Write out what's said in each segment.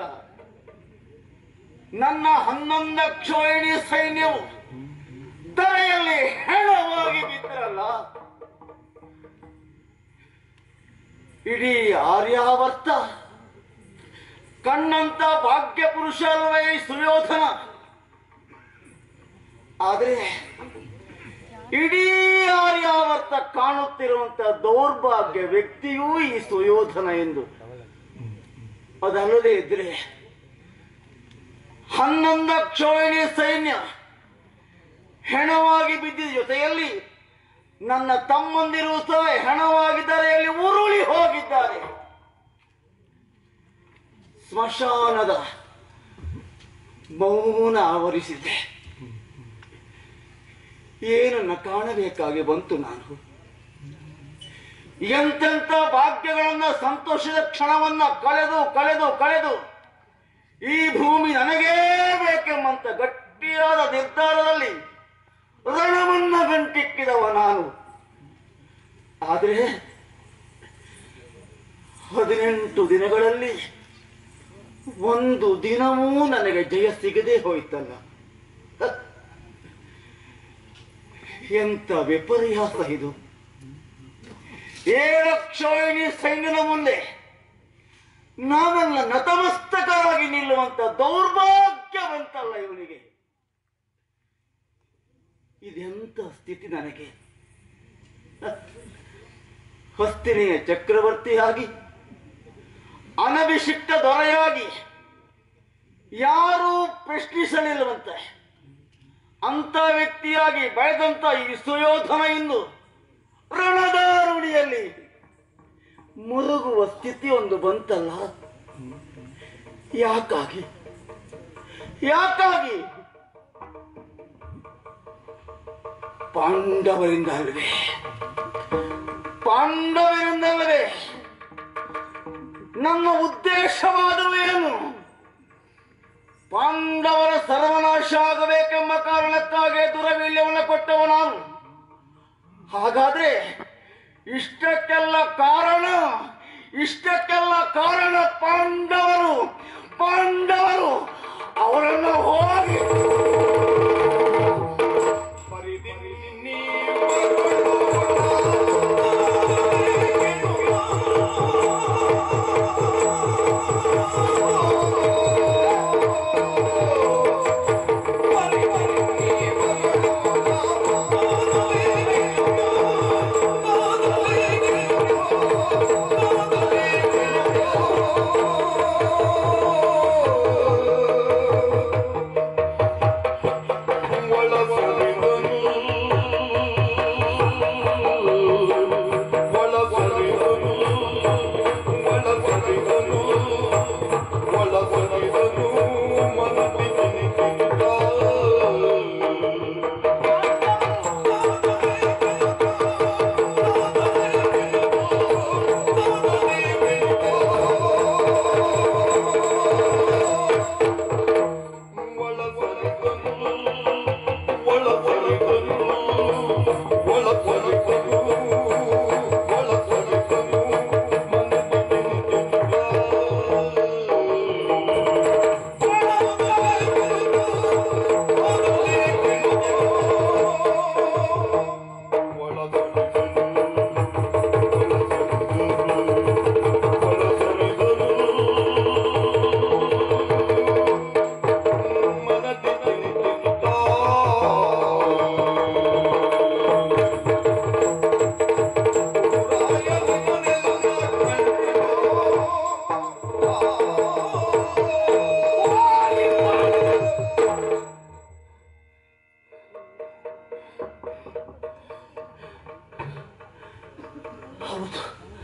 ನನ್ನ ಹನ್ನೊಂದಕ್ಷೋಹಿಣಿ ಸೈನ್ಯವು ತಲೆಯಲ್ಲಿ ಹೆಣವಾಗಿ ಬಿದ್ದರಲ್ಲ ಇಡೀ ಆರ್ಯಾವರ್ತ ಕಣ್ಣಂತ ಭಾಗ್ಯ ಪುರುಷ ಅಲ್ವೇ ಈ ಸುಯೋಧನ ಆದ್ರೆ ಇಡೀ ಆರ್ಯಾವರ್ತ ಕಾಣುತ್ತಿರುವಂತ ದೌರ್ಭಾಗ್ಯ ವ್ಯಕ್ತಿಯೂ ಈ ಸುಯೋಧನ ಎಂದು ಅದಲ್ಲದೆ ಇದ್ರೆ ಹನ್ನೊಂದಕ್ಷೋಹಿಣಿ ಸೈನ್ಯ ಹೆಣವಾಗಿ ಬಿದ್ದಿದ ಜೊತೆಯಲ್ಲಿ ನನ್ನ ತಮ್ಮಂದಿರು ಸಹ ಹೆಣವಾಗಿದ್ದಾರೆ ಅಲ್ಲಿ ಉರುಳಿ ಹೋಗಿದ್ದಾರೆ ಸ್ಮಶಾನದ ಮೌನ ಆವರಿಸಿದೆ ಏನನ್ನ ಕಾಣಬೇಕಾಗಿ ಬಂತು ನಾನು ಎಂತೆಂತ ಭಾಗ್ಯಗಳನ್ನ ಸಂತೋಷದ ಕ್ಷಣವನ್ನ ಕಳೆದು ಕಳೆದು ಕಳೆದು ಈ ಭೂಮಿ ನನಗೇ ಬೇಕೆಂಬಂತ ಗಟ್ಟಿಯಾದ ನಿರ್ಧಾರದಲ್ಲಿ ರಣವನ್ನ ಗಂಟಿಕ್ಕಿದವ ನಾನು ಆದರೆ ಹದಿನೆಂಟು ದಿನಗಳಲ್ಲಿ ಒಂದು ದಿನವೂ ನನಗೆ ಜಯ ಸಿಗದೆ ಹೋಯ್ತಲ್ಲ ಹ. ಎಂತ ವಿಪರ್ಯಾಸ ಇದು ಏಳಕ್ಷೋಹಿಣಿ ಸೈನ್ಯದ ಮುಂದೆ ನಾವೆಲ್ಲ ನತಮಸ್ತಕರಾಗಿ ನಿಲ್ಲುವಂತ ದೌರ್ಭಾಗ್ಯವಂತಲ್ಲ ಇವನಿಗೆ ಇದೆಂತ ಸ್ಥಿತಿ ನನಗೆ ಹಸ್ತಿನಿಯ ಚಕ್ರವರ್ತಿಯಾಗಿ ಅನಭಿಷಿಕ್ತ ದೊರೆಯಾಗಿ ಯಾರೂ ಪ್ರಶ್ನಿಸಲಿಲ್ಲವಂತೆ ಅಂತ ವ್ಯಕ್ತಿಯಾಗಿ ಬೆಳೆದಂತ ಈ ಸುಯೋಧನ ಇಂದು ರಣದಾರುಣಿಯಲ್ಲಿ ಮುರುಗುವ ಸ್ಥಿತಿ ಒಂದು ಬಂತಲ್ಲ ಯಾಕಾಗಿ ಯಾಕಾಗಿ ಪಾಂಡವರಿಂದ ಅಲ್ವೇ ಪಾಂಡವರಿಂದಲ್ಲವೇ ನಮ್ಮ ಉದ್ದೇಶವಾದವೇನು ಪಾಂಡವರ ಸರ್ವನಾಶ ಆಗಬೇಕೆಂಬ ಕಾರಣಕ್ಕಾಗಿ ದುರವೀಲ್ಯವನ್ನು ಕೊಟ್ಟವ ನಾನು ಹಾಗಾದ್ರೆ ಇಷ್ಟಕ್ಕೆಲ್ಲ ಕಾರಣ ಇಷ್ಟಕ್ಕೆಲ್ಲ ಕಾರಣ ಪಾಂಡವರು ಪಾಂಡವರು ಅವರನ್ನು ಹೋಗಿ ಹೌದು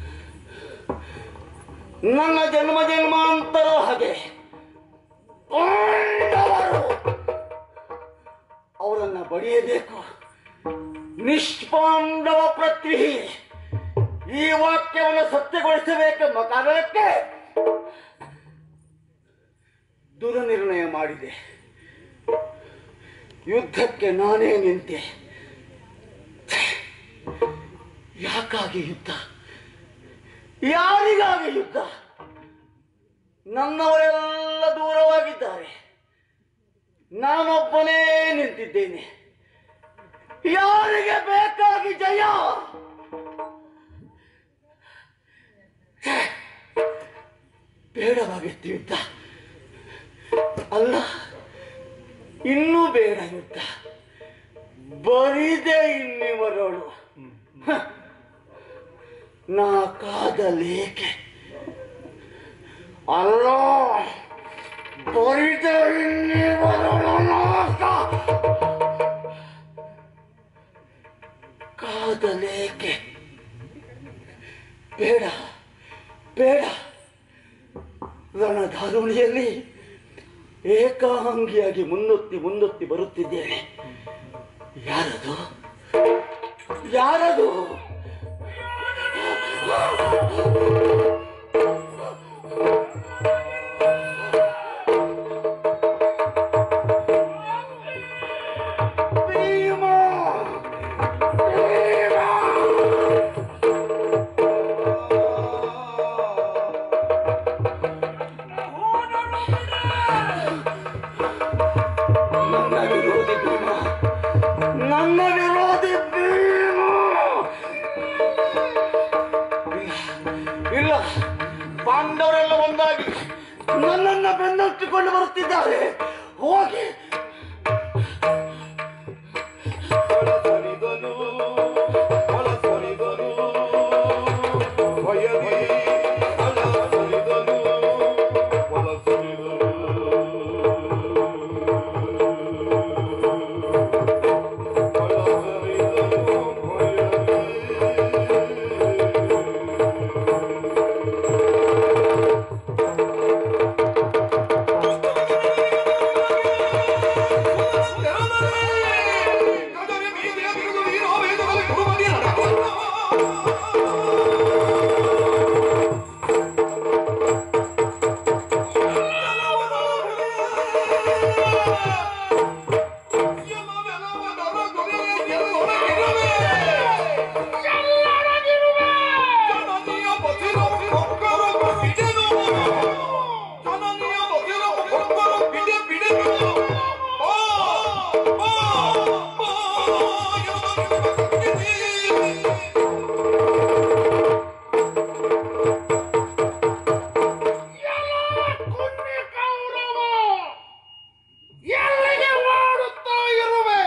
ನನ್ನ ಜನ್ಮ ಜನ್ಮಾಂತರ ಹಾಗೆ ಪಾಂಡವರು ಅವರನ್ನ ಬಡಿಯಬೇಕು ನಿಷ್ಪಾಂಡವ ಪೃಥ್ವಿ ಈ ವಾಕ್ಯವನ್ನು ಸತ್ಯಗೊಳಿಸಬೇಕೆಂಬ ಕಾರಣಕ್ಕೆ ದುರನಿರ್ಣಯ ಮಾಡಿದೆ ಯುದ್ಧಕ್ಕೆ ನಾನೇ ನಿಂತೆ ಯಾಕಾಗಿ ಯುದ್ಧ ಯಾರಿಗಾಗಿ ಯುದ್ಧ ನನ್ನವರೆಲ್ಲ ದೂರವಾಗಿದ್ದಾರೆ ನಾನೊಬ್ಬನೇ ನಿಂತಿದ್ದೇನೆ ಯಾರಿಗೆ ಬೇಕಾಗಿ ಜಯ ಛೆ, ಬೇಡವಾಗಿತ್ತು ಯುದ್ಧ ಅಲ್ಲ ಇನ್ನೂ ಬೇಡ ಯುದ್ಧ ಬರಿದೆ ಇನ್ನಿವರಳು ಹ, ನಾ ಕಾದಲೇಕೆ ಅಲ್ಲ ಬರಿದೆ ಇನ್ನಿವರಳು ನಾಕ ಕಾದಲೇಕೆ ಬೇಡ ಬೇಡ ರಣಧಾರುಣಿಯಲ್ಲಿ ಏಕಾಂಗಿಯಾಗಿ ಮುನ್ನುತ್ತಿ ಮುನ್ನುತ್ತಿ ಬರುತ್ತಿದ್ದೇನೆ ಯಾರದು ಯಾರದು ಭೀಮ! ಭೀಮ! ನನ್ನ ವಿರೋಧಿ ಭೀಮ ನನ್ನ ವಿರೋಧಿ ಭೀಮ ಇಲ್ಲ, ಇಲ್ಲ ಪಾಂಡವರೆಲ್ಲ ಒಂದಾಗಿ ನನ್ನನ್ನ ಬೆನ್ನಟ್ಟಿಕೊಂಡು ಬರುತ್ತಿದ್ದಾರೆ ಹೋಗಿ ಹೊಲಸರಿದನು, ಹೊಲಸರಿದನು, ಭಯದಿ ಹೊಲಸರಿದನು, ಹೊಲಸರಿದನು. ಹೊಲಸರಿದನು, ಎಲ್ಲಿಗೆ ಓಡುತ್ತಾ ಇರುವೆ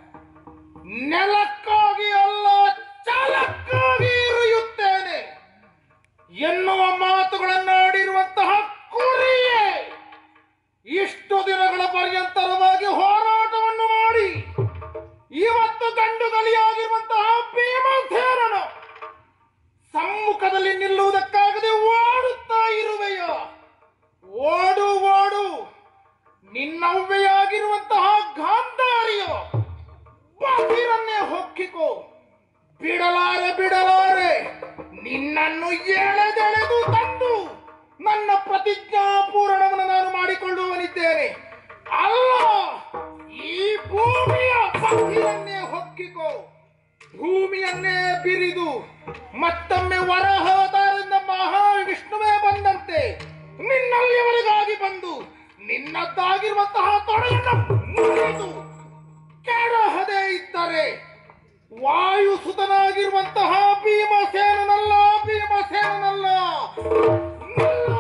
ನೆಲಕ್ಕಾಗಿ ಅಲ್ಲ ಚಾಲಕ್ಕಾಗಿ ಇರಿಯುತ್ತೇನೆ ಎನ್ನುವ ಮಾತುಗಳನ್ನಾಡಿರುವಂತಹ ಕುರಿಯೇ ಇಷ್ಟು ದಿನಗಳ ಪರ್ಯಂತರವಾಗಿ ಹೋರಾಟವನ್ನು ಮಾಡಿ ಇವತ್ತು ಗಂಡು ಗಲಿಯಾಗಿರುವಂತಹ ಭೀಮಸೇನನು ಸಮ್ಮುಖದಲ್ಲಿ ನಿಲ್ಲುವುದಕ್ಕಾಗದೆ ಓಡುತ್ತಾ ಇರುವೆಯೋ ಓಡು ಓಡು ನಿನ್ನವ್ವೆಯಾಗಿರುವಂತಹ ಗಾಂಧಾರಿಯೋ ಬದಿರನ್ನೇ ಹೊಕ್ಕಿಕೋ ಬಿಡಲಾರೆ ಬಿಡಲಾರೆ ನಿನ್ನನ್ನು ಎಳೆದೆಳೆದು ತಂದು ನನ್ನ ಪ್ರತಿಜ್ಞಾ ಪೂರಣವನ್ನು ನಾನು ಮಾಡಿಕೊಳ್ಳುವನಿದ್ದೇನೆ ಅಲ್ಲ ಈ ಭೂಮಿಯ ಬದಿರನ್ನೇ ಹೊಕ್ಕಿಕೋ ಭೂಮಿಯನ್ನೇ ಬಿರಿದು ಮತ್ತೊಮ್ಮೆ ವರಹವತಾರದಿಂದ ಮಹಾವಿಷ್ಣುವೇ ಬಂದಂತೆ ನಿನ್ನಲ್ಲಿಯವರಿಗಾಗಿ ಬಂದು ನಿನ್ನದ್ದಾಗಿರುವಂತಹ ತೊಡೆಯನ್ನು ಮುರಿದು ಕೆಡಹದೇ ಇದ್ದರೆ ವಾಯುಸುತನಾಗಿರುವಂತಹ ಭೀಮಸೇನನಲ್ಲ ಭೀಮಸೇನನಲ್ಲ ನಿಲ್ಲ.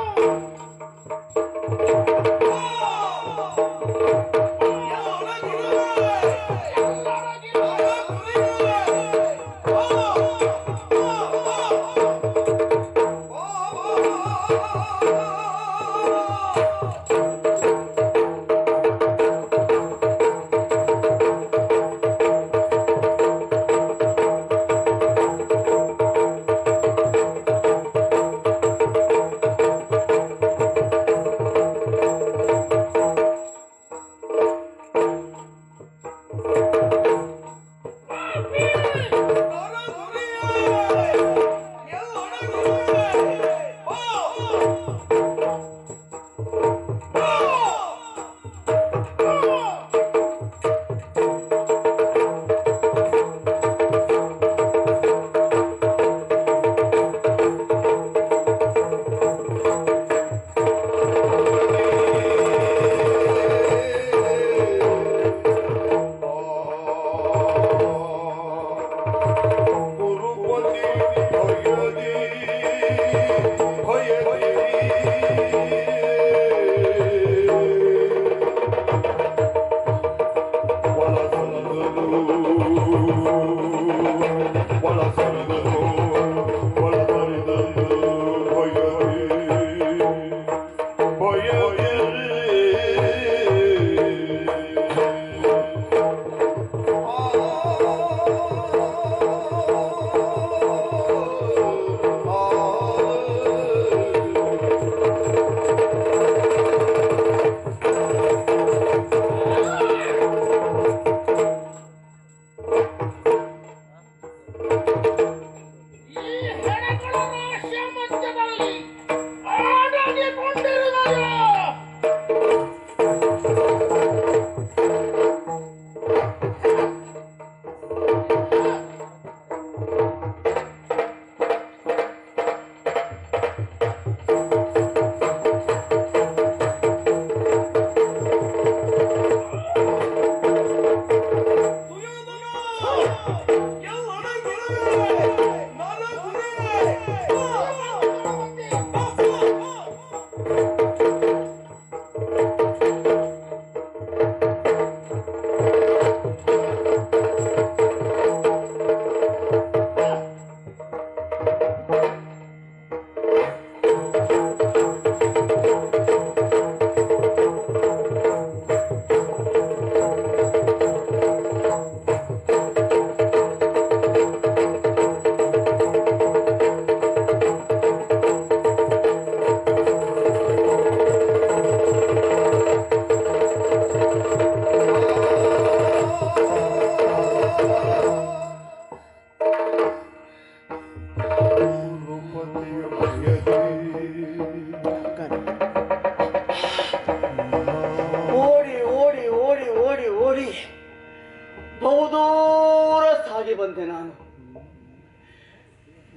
ಹೊಲಸರಿದನು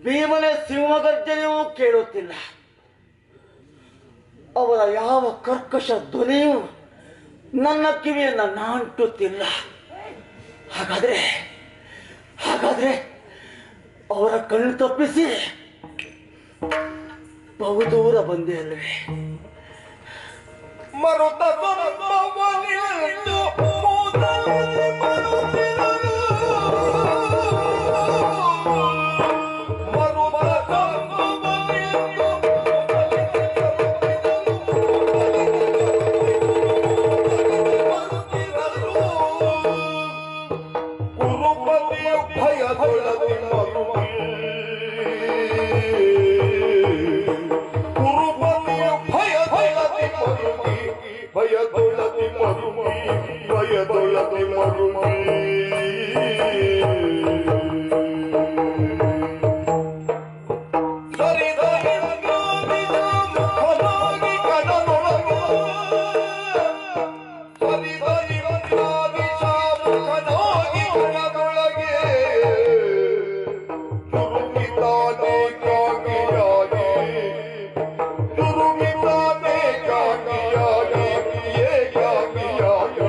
ಭೀಮನ ಸಿಂಹಗರ್ಜನೆಯೂ ಕೇಳುತ್ತಿಲ್ಲ ಅವರ ಯಾವ ಕರ್ಕಶ ಧ್ವನಿಯೂ ನನ್ನ ಕಿವಿಯನ್ನು ನಾಂಟುತ್ತಿಲ್ಲ ಹಾಗಾದ್ರೆ ಹಾಗಾದ್ರೆ ಅವರ ಕಣ್ಣು ತಪ್ಪಿಸಿ ಬಹುದೂರ ಬಂದೆ ಅಲ್ವೇ ಮರುತ ಸಂಭವನಿಂದು ಕೂದಲಲ್ಲಿ ಮರುತಿರಲು. ಮರುತ ಸಂಭವನಿಂದು ಮರುತಿರಲು. ಕುರುಪತಿಯು ಭಯದೊಳಗೆ ಮರುಗಿ. ಕುರುಪತಿಯು ಭಯದೊಳಗೆ ಮರುಗಿ. ಭಯದೊಳಗೆ ಮರುಗಿ. ಭಯದೊಳಗೆ ಮರುಗಿ. ಸರಿದೈರ್ಗಾದಿದ ಮುಖನಾಗಿ ಕಣದೊಳಗೆ ಸರಿದೈರ್ಗಾದಿಶ ಮುಖನಾಗಿ ಕಣದೊಳಗೆ ತುರುಮಿತಾನೆ ಕಾಗಿಯಾಗಿ ತುರುಮಿತಾನೆ ಕಾಗಿಯಾಗಿ ಏಕಾಗಿಯಾಗಿ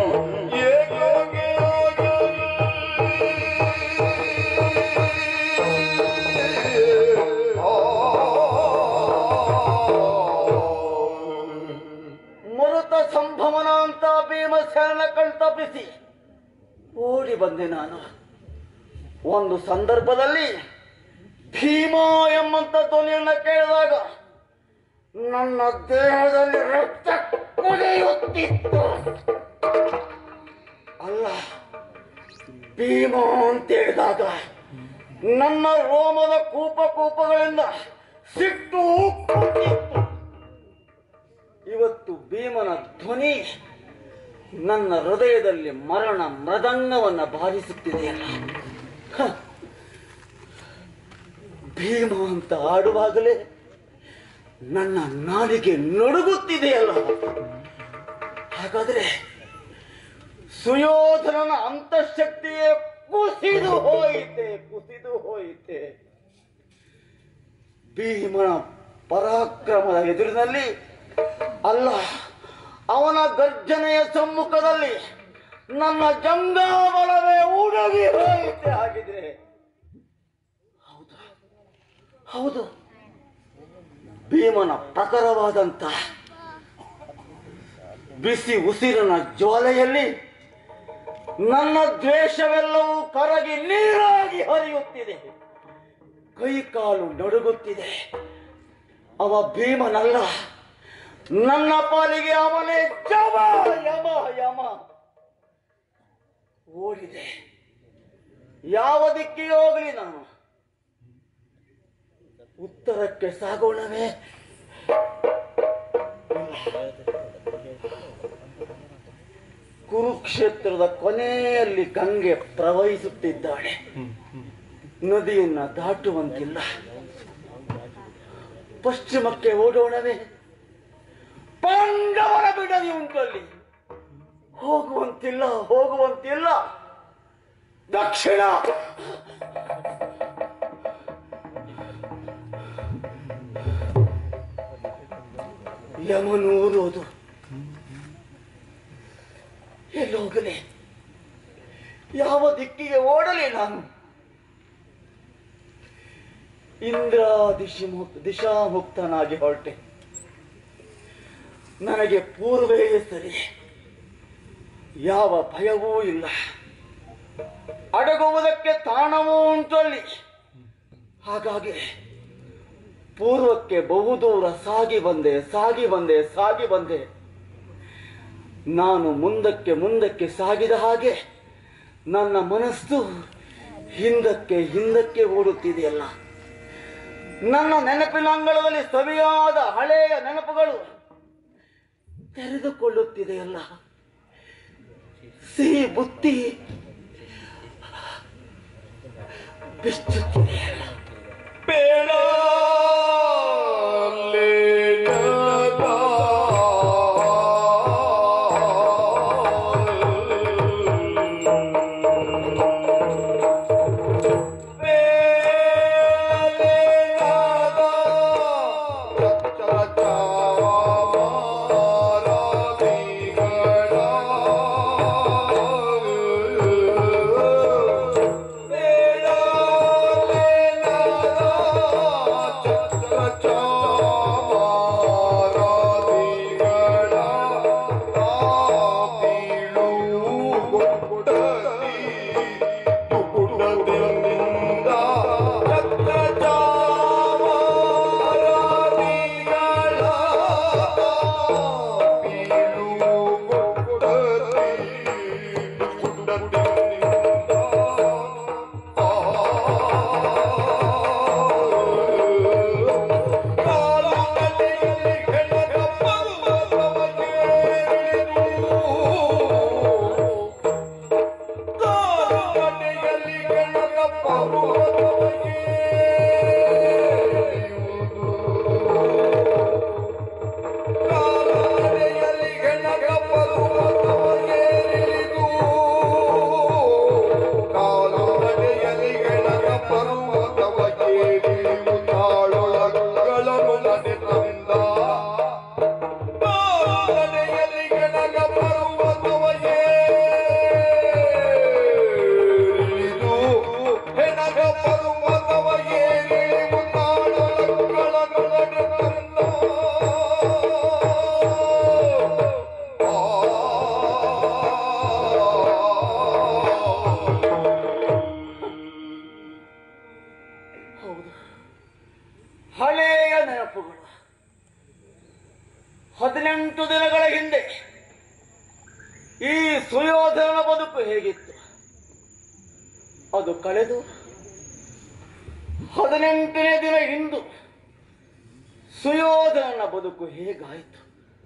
ಏಕಾಗಿಯಾಗಿ ಮರುತ ಸಂಭವನ ಅಂತ ಭೀಮಸೇನ ಕಣ್ತಪ್ಪಿಸಿ ಓಡಿ ಬಂದೆ ನಾನು ಒಂದು ಸಂದರ್ಭದಲ್ಲಿ ಭೀಮ ಎಂಬಂತ ಧ್ವನಿಯನ್ನ ಕೇಳಿದಾಗ ನನ್ನ ದೇಹದಲ್ಲಿ ರಕ್ತ ಕುದಿಯುತ್ತಿತ್ತು ಅಲ್ಲ ಭೀಮ ಅಂತ ಹೇಳಿದಾಗ ನನ್ನ ರೋಮದ ಕೂಪ ಕೂಪಗಳಿಂದ ಸಿಟ್ಟು ಉಕ್ಕುತ್ತಿತ್ತು ಇವತ್ತು ಭೀಮನ ಧ್ವನಿ ನನ್ನ ಹೃದಯದಲ್ಲಿ ಮರಣ ಮೃದಂಗವನ್ನ ಬಾರಿಸುತ್ತಿದೆಯಲ್ಲ ಹ. ಭೀಮ ಅಂತ ಆಡುವಾಗಲೇ ನನ್ನ ನಾಲಿಗೆ ನಡುಗುತ್ತಿದೆಯಲ್ಲ ಹಾಗಾದ್ರೆ ಸುಯೋಧನನ ಅಂತಃಶಕ್ತಿಯೇ ಕುಸಿದು ಹೋಯಿತೆ ಕುಸಿದು ಹೋಯಿತೆ ಭೀಮನ ಪರಾಕ್ರಮದ ಎದುರಿನಲ್ಲಿ ಅಲ್ಲ ಅವನ ಗರ್ಜನೆಯ ಸಮ್ಮುಖದಲ್ಲಿ ನನ್ನ ಜಂಗಾಬಲವೇ ಉಡಗಿ ಹೋಯಿತೆ ಹಾಗಿದ್ರೆ ಹೌದು ಹೌದು ಭೀಮನ ಪ್ರಖರವಾದಂತ ಬಿಸಿ ಉಸಿರಿನ ಜ್ವಾಲೆಯಲ್ಲಿ ನನ್ನ ದ್ವೇಷವೆಲ್ಲವೂ ಕರಗಿ ನೀರಾಗಿ ಹರಿಯುತ್ತಿದೆ ಕೈ ಕಾಲು ನಡುಗುತ್ತಿದೆ ಅವ ಭೀಮನಲ್ಲ ನನ್ನ ಪಾಲಿಗೆ ಅವನೇ ಜಮ ಯಮ ಯಮ ಓಡಿದೆ ಯಾವ ದಿಕ್ಕಿಗೆ ಹೋಗಲಿ ನಾನು ಉತ್ತರಕ್ಕೆ ಸಾಗೋಣವೇ ಕುರುಕ್ಷೇತ್ರದ ಕೊನೆಯಲ್ಲಿ ಗಂಗೆ ಪ್ರವಹಿಸುತ್ತಿದ್ದಾಳೆ ನದಿಯನ್ನ ದಾಟುವಂತಿಲ್ಲ ಪಶ್ಚಿಮಕ್ಕೆ ಓಡೋಣವೇ ಪಾಂಡವರ ಬಿಡದಿ ಉಂಟಲ್ಲಿ ಹೋಗುವಂತಿಲ್ಲ ಹೋಗುವಂತಿಲ್ಲ ದಕ್ಷಿಣ ಯಮನೂರೋದು ಎಲ್ಲಿ ಹೋಗಲಿ ಯಾವ ದಿಕ್ಕಿಗೆ ಓಡಲಿ ನಾನು ಇಂದ್ರ ದಿಶಿ ದಿಶಾಮುಕ್ತನಾಗಿ ಹೊರಟೆ ನನಗೆ ಪೂರ್ವೇ ಸರಿ ಯಾವ ಭಯವೂ ಇಲ್ಲ ಅಡಗುವುದಕ್ಕೆ ತಾಣವೂ ಉಂಟು ಅಲ್ಲಿ ಹಾಗಾಗಿ ಪೂರ್ವಕ್ಕೆ ಬಹುದೂರ ಸಾಗಿ ಬಂದೆ ಸಾಗಿ ಬಂದೆ ಸಾಗಿ ಬಂದೆ ನಾನು ಮುಂದಕ್ಕೆ ಮುಂದಕ್ಕೆ ಸಾಗಿದ ಹಾಗೆ ನನ್ನ ಮನಸ್ಸು ಹಿಂದಕ್ಕೆ ಹಿಂದಕ್ಕೆ ಓಡುತ್ತಿದೆಯಲ್ಲ ನನ್ನ ನೆನಪಿನ ಅಂಗಳದಲ್ಲಿ ಸವಿಯಾದ ಹಳೆಯ ನೆನಪುಗಳು ತೆರೆದುಕೊಳ್ಳುತ್ತಿದೆಯಲ್ಲ ಸಿಹಿ ಬುತ್ತಿ ಬಿಚ್ಚುತ್ತಿದೆಯಲ್ಲ ಬೇಡ ಬೇಡ ಈ ಸುಯೋಧನ ಬದುಕು ಹೇಗಿತ್ತು ಅದು ಕಳೆದು ಹದಿನೆಂಟನೇ ದಿನ ಇಂದು ಸುಯೋಧನನ ಬದುಕು ಹೇಗಾಯಿತು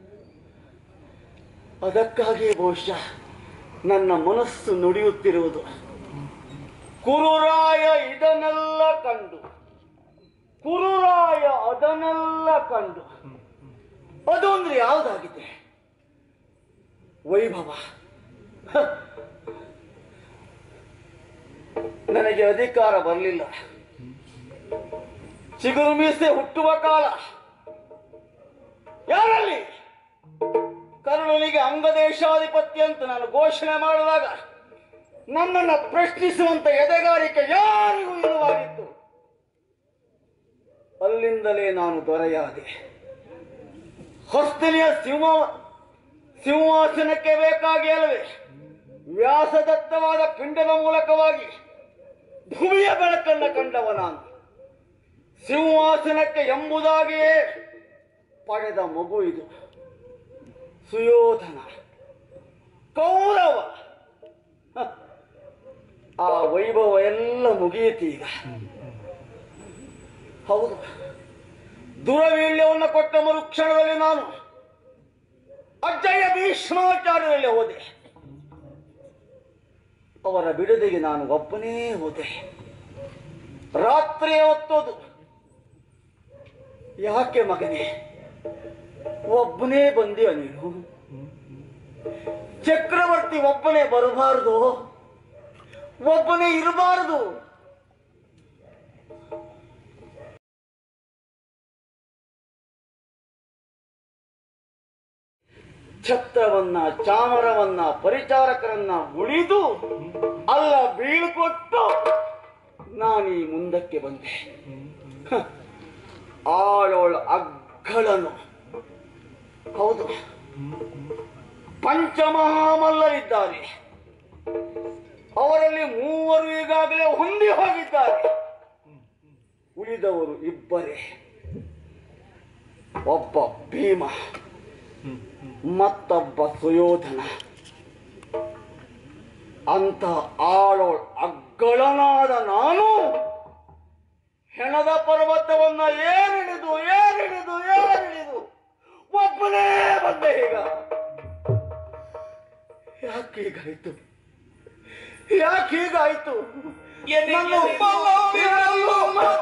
ಅದಕ್ಕಾಗಿ ಬಹುಶಃ ನನ್ನ ಮನಸ್ಸು ನುಡಿಯುತ್ತಿರುವುದು ಕುರುರಾಯ ಇದನ್ನೆಲ್ಲ ಕಂಡು ಕುರುರಾಯ ಅದನ್ನೆಲ್ಲ ಕಂಡು ಅದು ಅಂದ್ರೆ ಯಾವುದಾಗಿದೆ ವೈಭವ ಹ. ನನಗೆ ಅಧಿಕಾರ ಬರಲಿಲ್ಲ ಚಿಗುರು ಮೀಸೆ ಹುಟ್ಟುವ ಕಾಲ ಯಾರಲ್ಲಿ ಕರ್ಣನಿಗೆ ಅಂಗದೇಶಾಧಿಪತ್ಯ ಅಂತ ನಾನು ಘೋಷಣೆ ಮಾಡುವಾಗ ನನ್ನನ್ನು ಪ್ರಶ್ನಿಸುವಂತ ಎದೆಗಾರಿಕೆ ಯಾರಿಗೂ ಇಲ್ಲವಾಗಿತ್ತು ಅಲ್ಲಿಂದಲೇ ನಾನು ದೊರೆಯಾದೆ ಹಸ್ತಿನಿಯ ಸಿಂಹ ಸಿಂಹಾಸನಕ್ಕೆ ಬೇಕಾಗಿ ಅಲ್ಲವೇ ವ್ಯಾಸದತ್ತವಾದ ಪಿಂಡದ ಮೂಲಕವಾಗಿ ಭೂಮಿಯ ಬೆಳಕನ್ನು ಕಂಡವ ನಾನು ಸಿಂಹಾಸನಕ್ಕೆ ಎಂಬುದಾಗಿಯೇ ಪಡೆದ ಮಗು ಇದು ಸುಯೋಧನ ಕೌರವ ಹ. ಆ ವೈಭವ ಎಲ್ಲ ಮುಗಿಯಿತೀಗ ಹೌದು ದುರವೀಳ್ಯವನ್ನು ಕೊಟ್ಟ ಮರುಕ್ಷಣದಲ್ಲಿ ನಾನು ಅಜ್ಜಯ್ಯ ಭೀಷ್ಮಾಚಾರ್ಯರಲ್ಲಿ ಹೋದೆ ಅವರ ಬಿಡುದಿಗೆ ನಾನು ಒಬ್ಬನೇ ಹೋದೆ ರಾತ್ರಿ ಹೊತ್ತೋದು ಯಾಕೆ ಮಗನೇ ಒಬ್ಬನೇ ಬಂದೀಯ ನೀನು ಚಕ್ರವರ್ತಿ ಒಬ್ಬನೇ ಬರಬಾರದು ಒಬ್ಬನೇ ಇರಬಾರದು ಛತ್ರವನ್ನ ಚಾಮರವನ್ನ ಪರಿಚಾರಕರನ್ನ ಉಳಿದು ಅಲ್ಲ ಬೀಳ್ಕೊಟ್ಟು ನಾನೀ ಮುಂದಕ್ಕೆ ಬಂದೆ ಹ. ಆಳೋಳ ಅಗ್ಗಳನು ಹೌದು ಪಂಚಮಹಾಮಲ್ಲರಿದ್ದಾರೆ ಅವರಲ್ಲಿ ಮೂವರು ಈಗಾಗಲೇ ಹೊಂದಿ ಹೋಗಿದ್ದಾರೆ ಉಳಿದವರು ಇಬ್ಬರೇ ಒಬ್ಬ ಭೀಮ ಮತ್ತೊಬ್ಬ ಸುಯೋಧನ ಅಂತ ಆಳೋಳ್ ಅಗ್ಗಳನಾದ ನಾನು ಹೆಣದ ಪರ್ವತವನ್ನ ಏರಿಳಿದು ಏರಿಳಿದು ಏರಿಳಿದು ಒಬ್ಬನೇ ಬಂದೆ ಈಗ ಯಾಕೆ ಹೀಗಾಯ್ತು ಯಾಕೆ ಹೀಗಾಯ್ತು ನನ್ನ ಬಲವಿರಲು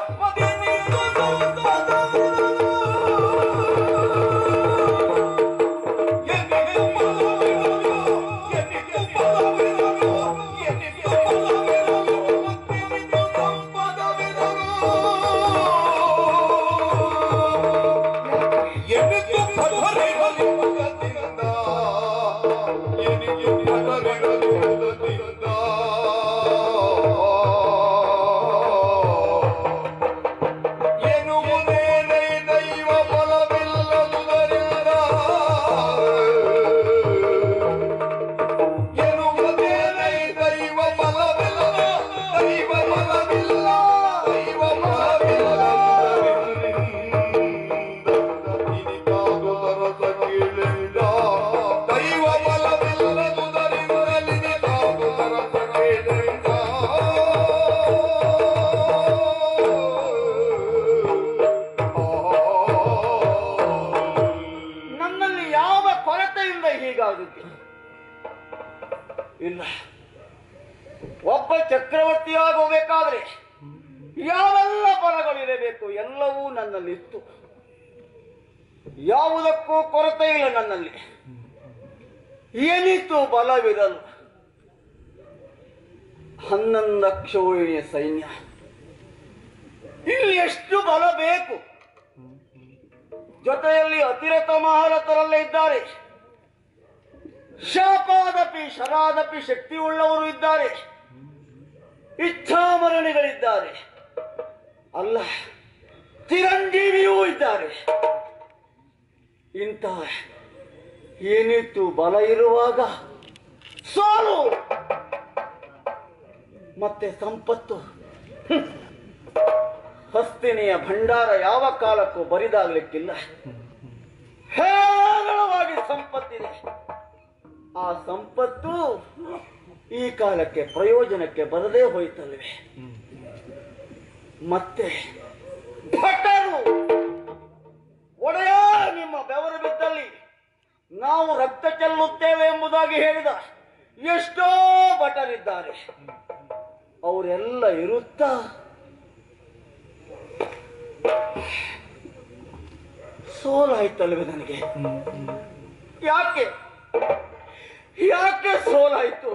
ಎನ್ನುವುದೇನೇ ದೈವ ಬಲವಿಲ್ಲದುದರಿಂದ ಎನ್ನುವುದೇನೇ ದೈವ ಬಲವಿಲ್ಲ ದೈವ ಬಲವಿಲ್ಲ ದೈವ ಬಲವಿಲ್ಲದುದರಿಂದ ಇನಿತಾದುದರ ಸಕೀಳಿಂದ ದೈವ ಬಲವಿಲ್ಲದುದರಿಂದ ಇನಿತಾದುದರ ಸಕೀಳಿಂದ ನನ್ನಲ್ಲಿ ಯಾವ ಕೊರತೆಯಿಂದ ಹೀಗಾಗುತ್ತೆ ಇಲ್ಲ ಒಬ್ಬ ಚಕ್ರವರ್ತಿಯಾಗಬೇಕಾದ್ರೆ ಯಾವೆಲ್ಲ ಫಲಗಳಿರಬೇಕು ಎಲ್ಲವೂ ನನ್ನಲ್ಲಿತ್ತು ಯಾವುದಕ್ಕೂ ಕೊರತೆ ಇಲ್ಲ ನನ್ನಲ್ಲಿ ಏನಿತ್ತು ಬಲವಿರಲು ಹನ್ನೊಂದು ಅಕ್ಷೋಹಿಣಿಯ ಸೈನ್ಯ ಇಲ್ಲಿ ಎಷ್ಟು ಬಲ ಬೇಕು ಜೊತೆಯಲ್ಲಿ ಅತಿರಥ ಮಹಾರಥರಲ್ಲೇ ಇದ್ದಾರೆ ಶಾಪಾದಪಿ ಶರಾದಪಿ ಶಕ್ತಿ ಉಳ್ಳವರು ಇದ್ದಾರೆ ಇಚ್ಛಾಮರಣಿಗಳಿದ್ದಾರೆ ಅಲ್ಲ ಚಿರಂಜೀವಿಯೂ ಇದ್ದಾರೆ ಇಂಥ ಏನಿತ್ತು ಬಲ ಇರುವಾಗ ಸೋಲು ಮತ್ತೆ ಸಂಪತ್ತು ಹ್ಮ್. ಹಸ್ತಿನಿಯ ಭಂಡಾರ ಯಾವ ಕಾಲಕ್ಕೂ ಬರಿದಾಗ್ಲಿಕ್ಕಿಲ್ಲ ಹೇರಳವಾಗಿ ಸಂಪತ್ತಿದೆ ಆ ಸಂಪತ್ತು ಈ ಕಾಲಕ್ಕೆ ಪ್ರಯೋಜನಕ್ಕೆ ಬರದೇ ಹೋಯ್ತಲ್ವೇ ಮತ್ತೆ ಭಟರು ಒಡೆಯ ನಿಮ್ಮ ಬೆವರು ಬಿದ್ದಲ್ಲಿ ನಾವು ರಕ್ತ ಚೆಲ್ಲುತ್ತೇವೆ ಎಂಬುದಾಗಿ ಹೇಳಿದ ಎಷ್ಟೋ ಭಟರಿದ್ದಾರೆ ಅವರೆಲ್ಲ ಇರುತ್ತಾ ಸೋಲಾಯ್ತಲ್ವೇ ನನಗೆ ಯಾಕೆ ಯಾಕೆ ಸೋಲಾಯ್ತು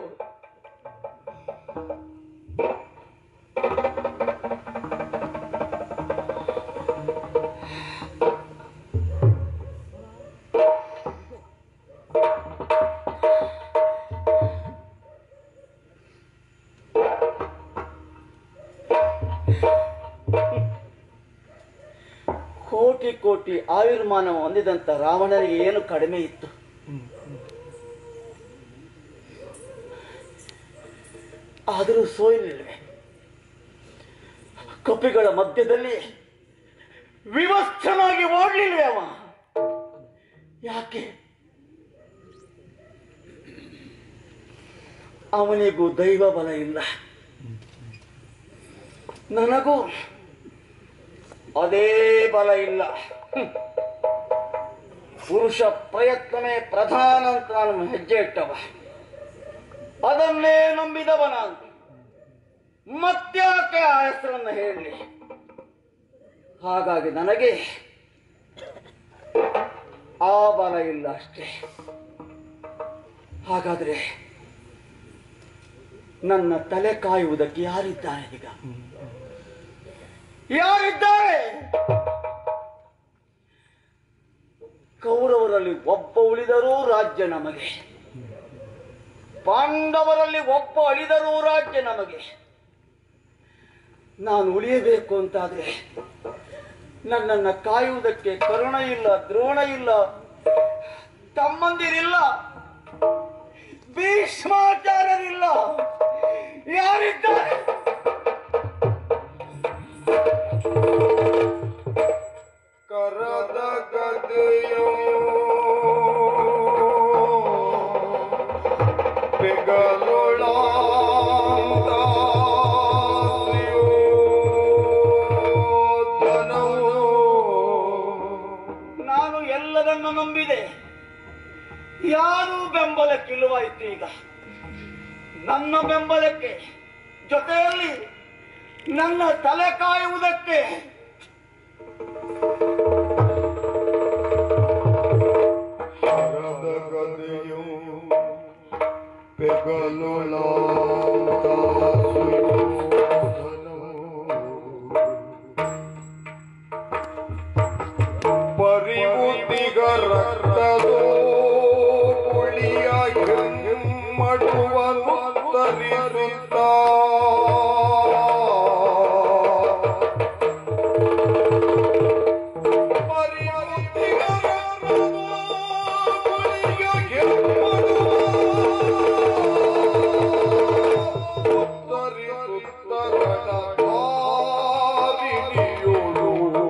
ಕೋಟಿ ಕೋಟಿ ಆಯುರ್ಮಾನ ಹೊಂದಿದಂತ ರಾವಣನಿಗೆ ಏನು ಕಡಿಮೆ ಇತ್ತು ಆದರೂ ಸೋಯಲಿಲ್ವೇ ಕಪಿಗಳ ಮಧ್ಯದಲ್ಲಿ ವಿವಸ್ಥನಾಗಿ ಓಡ್ಲಿಲ್ವೇ ಅವ ಯಾಕೆ ಅವನಿಗೂ ದೈವ ಬಲ ಇಲ್ಲ ನನಗೂ ಅದೇ ಬಲ ಇಲ್ಲ ಹ್ಮ್. ಪುರುಷ ಪ್ರಯತ್ನವೇ ಪ್ರಧಾನ ಅಂತ ನಾನು ಹೆಜ್ಜೆ ಇಟ್ಟವ ಅದನ್ನೇ ನಂಬಿದವ ನಾನು ಮತ್ಯಾಕೆ ಆ ಹೆಸರನ್ನು ಹೇಳಲಿ ಹಾಗಾಗಿ ನನಗೆ ಆ ಬಲ ಇಲ್ಲ ಅಷ್ಟೇ ಹಾಗಾದ್ರೆ ನನ್ನ ತಲೆ ಕಾಯುವುದಕ್ಕೆ ಯಾರಿದ್ದಾರೆ ಈಗ ಯಾರಿದ್ದಾರೆ ಕೌರವರಲ್ಲಿ ಒಬ್ಬ ಉಳಿದರೂ ರಾಜ್ಯ ನಮಗೆ ಪಾಂಡವರಲ್ಲಿ ಒಬ್ಬ ಅಳಿದರೂ ರಾಜ್ಯ ನಮಗೆ ನಾನು ಉಳಿಯಬೇಕು ಅಂತಾದ್ರೆ ನನ್ನನ್ನ ಕಾಯುವುದಕ್ಕೆ ಕರುಣ ಇಲ್ಲ ದ್ರೋಣ ಇಲ್ಲ ತಮ್ಮಂದಿರಿಲ್ಲ ಭೀಷ್ಮಾಚಾರ್ಯರಿಲ್ಲ ಯಾರಿದ್ದಾರೆ ಕರದ ಗದೆಯೋ ಪೆಗಲೊಳಾಸಿಯೋ ಧನವೋ ನಾನು ಎಲ್ಲರನ್ನು ನಂಬಿದೆ ಯಾರೂ ಬೆಂಬಲಕ್ಕಿಲ್ಲವಾಯಿತು ಈಗ ನನ್ನ ಬೆಂಬಲಕ್ಕೆ ಜೊತೆಯಲ್ಲಿ ನನ್ನ ತಲೆ ಕಾಯುವುದಕ್ಕೆ ಕರದ ಗದೆಯೋ ಪೆಗಲೊಳಾಸಿಯೋ ಪರಿವುತಿಗ ರಕ್ತದೋ ಕುಳಿಯ ಮಡುವನು ತರಿಸುತ್ತ ಪರಿವುತಿಗ ರಕ್ತದೋ ಕುಳಿಯ ಉತ್ತರಿಸುತ್ತ ರಣಧಾರಿಣಿಯೋಳು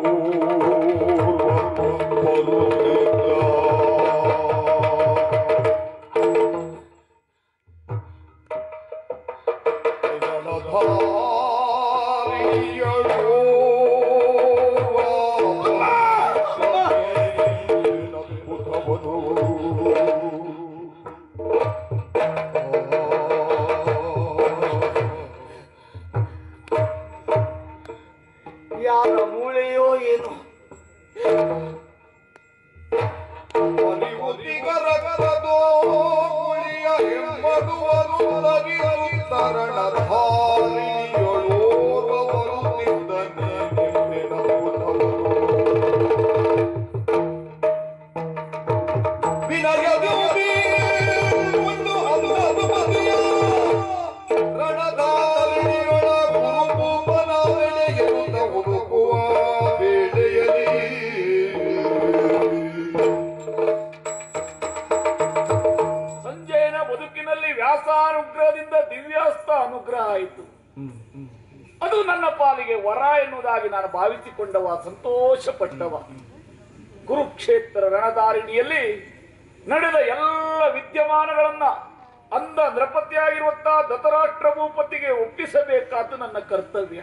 ಯಾರ ಮೂಳೆಯೋ ಏನು ಪರಿವುತಿಗರಗದೋ ಕುಳಿಯ ಹೆಮ್ಮಡುವರು ತರಿಸುತ್ತರಣಧಾರಿಣಿಯೊಳೋರ್ವ ಬರುತ್ತಿದ್ದನೆ ನಿನ್ನೆನ ಪುಟವರು. ವಿನಯದಲ್ಲಿ ಒಂದು ಹನ್ನೊಂದು ಬಗೆಯ ರಣಧಾರಿಣಿಯೊಳ ಕುರುಪೂಪನ ಬೆಳೆಯುತ್ತ ಹುಡುಕುವ ಬೇಳೆಯಲಿ ಸಂಜಯನ ಬದುಕಿನಲ್ಲಿ ವ್ಯಾಸಾನುಗ್ರಹದಿಂದ ದಿವ್ಯಾಸ್ತ ಅನುಗ್ರಹ ಆಯಿತು ಅದು ನನ್ನ ಪಾಲಿಗೆ ವರ ಎನ್ನುವುದಾಗಿ ನಾನು ಭಾವಿಸಿಕೊಂಡವ ಸಂತೋಷ ಪಟ್ಟವ ಕುರುಕ್ಷೇತ್ರ ರಣಧಾರಿಣಿಯಲ್ಲಿ ನಡೆದ ಎಲ್ಲ ವಿದ್ಯಮಾನಗಳನ್ನ ಅಂದ ನೃಪತಿಯಾಗಿರುವಂತಹ ದತರಾಷ್ಟ್ರ ಭೂಪತಿಗೆ ಒಪ್ಪಿಸಬೇಕಾದ್ದು ನನ್ನ ಕರ್ತವ್ಯ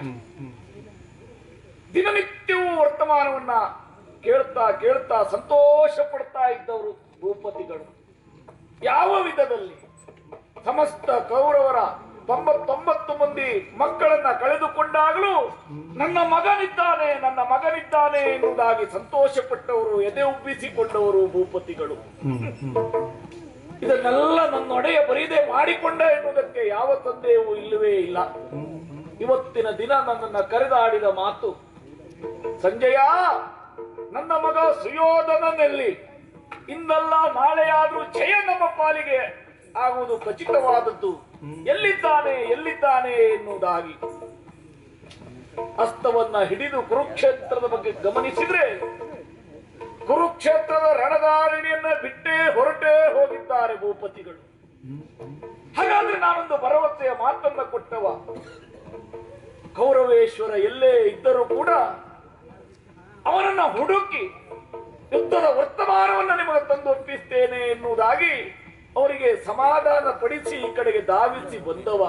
ದಿನನಿತ್ಯವೂ ವರ್ತಮಾನವನ್ನ ಕೇಳ್ತಾ ಕೇಳ್ತಾ ಸಂತೋಷ ಪಡ್ತಾ ಇದ್ದವರು ಭೂಪತಿಗಳು ಯಾವ ವಿಧದಲ್ಲಿ ಸಮಸ್ತ ಕೌರವರ ತೊಂಬತ್ತೊಂಬತ್ತು ಮಂದಿ ಮಕ್ಕಳನ್ನ ಕಳೆದುಕೊಂಡಾಗಲೂ ನನ್ನ ಮಗನಿದ್ದಾನೆ ನನ್ನ ಮಗನಿದ್ದಾನೆ ಎನ್ನುವುದಾಗಿ ಸಂತೋಷಪಟ್ಟವರು ಎದೆ ಉಬ್ಬಿಸಿಕೊಂಡವರು ಭೂಪತಿಗಳು ಇದನ್ನೆಲ್ಲ ನನ್ನೊಡೆಯ ಬರೀದೆ ಮಾಡಿಕೊಂಡ ಎನ್ನುವುದಕ್ಕೆ ಯಾವ ಸಂದೇಹವೂ ಇಲ್ಲವೇ ಇಲ್ಲ ಇವತ್ತಿನ ದಿನ ನನ್ನನ್ನ ಕರೆದಾಡಿದ ಮಾತು ಸಂಜಯ ನನ್ನ ಮಗ ಸುಯೋಧನನಲ್ಲಿ ಇಂದಲ್ಲ ನಾಳೆಯಾದ್ರೂ ಜಯ ನಮ್ಮ ಪಾಲಿಗೆ ಆಗುವುದು ಖಚಿತವಾದದ್ದು ಎಲ್ಲಿದ್ದಾನೆ ಎಲ್ಲಿದ್ದಾನೆ ಎನ್ನುವುದಾಗಿ ಹಸ್ತವನ್ನ ಹಿಡಿದು ಕುರುಕ್ಷೇತ್ರದ ಬಗ್ಗೆ ಗಮನಿಸಿದ್ರೆ ಕುರುಕ್ಷೇತ್ರದ ರಣಧಾರಿಣಿಯನ್ನ ಬಿಟ್ಟೇ ಹೊರಟೇ ಹೋಗಿದ್ದಾರೆ ಭೂಪತಿಗಳು ಹಾಗಾದ್ರೆ ನಾನೊಂದು ಭರವಸೆಯ ಮಾತನ್ನ ಕೊಟ್ಟವ ಕೌರವೇಶ್ವರ ಎಲ್ಲೇ ಇದ್ದರೂ ಕೂಡ ಅವನನ್ನ ಹುಡುಕಿ ಯುದ್ಧದ ವರ್ತಮಾನವನ್ನು ನಿಮಗೆ ತಂದು ಒಪ್ಪಿಸ್ತೇನೆ ಎನ್ನುವುದಾಗಿ ಅವರಿಗೆ ಸಮಾಧಾನ ಪಡಿಸಿ ಈ ಕಡೆಗೆ ಧಾವಿಸಿ ಬಂದವ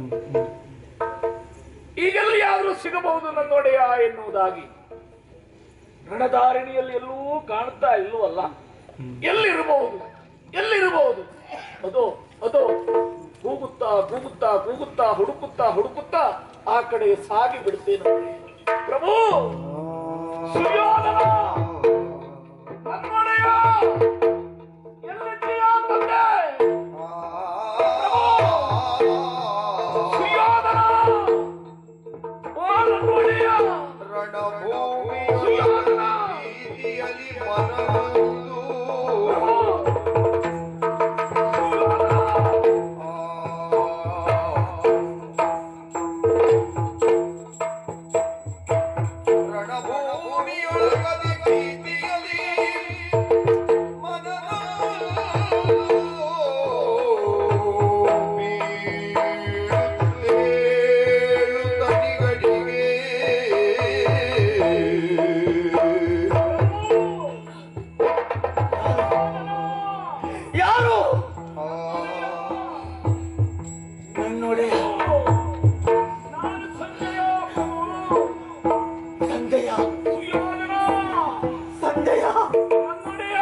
ಈಗೆಲ್ಲಿಯಾದ್ರೂ ಸಿಗಬಹುದು ನನ್ನೊಡೆಯ ಎನ್ನುವುದಾಗಿ ರಣಧಾರಿಣಿಯಲ್ಲಿ ಎಲ್ಲೂ ಕಾಣ್ತಾ ಇಲ್ಲವಲ್ಲ ಎಲ್ಲಿರಬಹುದು ಎಲ್ಲಿರಬಹುದು ಅದೋ ಅದೋ ಕೂಗುತ್ತಾ ಕೂಗುತ್ತಾ ಕೂಗುತ್ತಾ ಹುಡುಕುತ್ತಾ ಹುಡುಕುತ್ತಾ ಆ ಕಡೆ ಸಾಗಿ ಬಿಡ್ತೇನೆ ಪ್ರಭು ಸುಯೋಧನ ನನ್ನೊಡೆಯ ಎಲ್ಲಿದ್ದೀಯಾ ತಂದೆ ಸುಯೋಧನ ಓ ನನ್ನೊಡೆಯ ರಣಭೂಮಿಯ ಬೀದಿಯಲ್ಲಿ ಮನವೊಂದು ರಣಭೂಮಿಯೊಳಗದೆ ಪ್ರೀತಿಯಲಿ ಯಾರು ನನ್ನೊಡೆಯ ನಾನು ಸಂಜಯ ಸಂಜಯ ಸುಯೋಧನ ಸಂಜಯ ನನ್ನೊಡೆಯ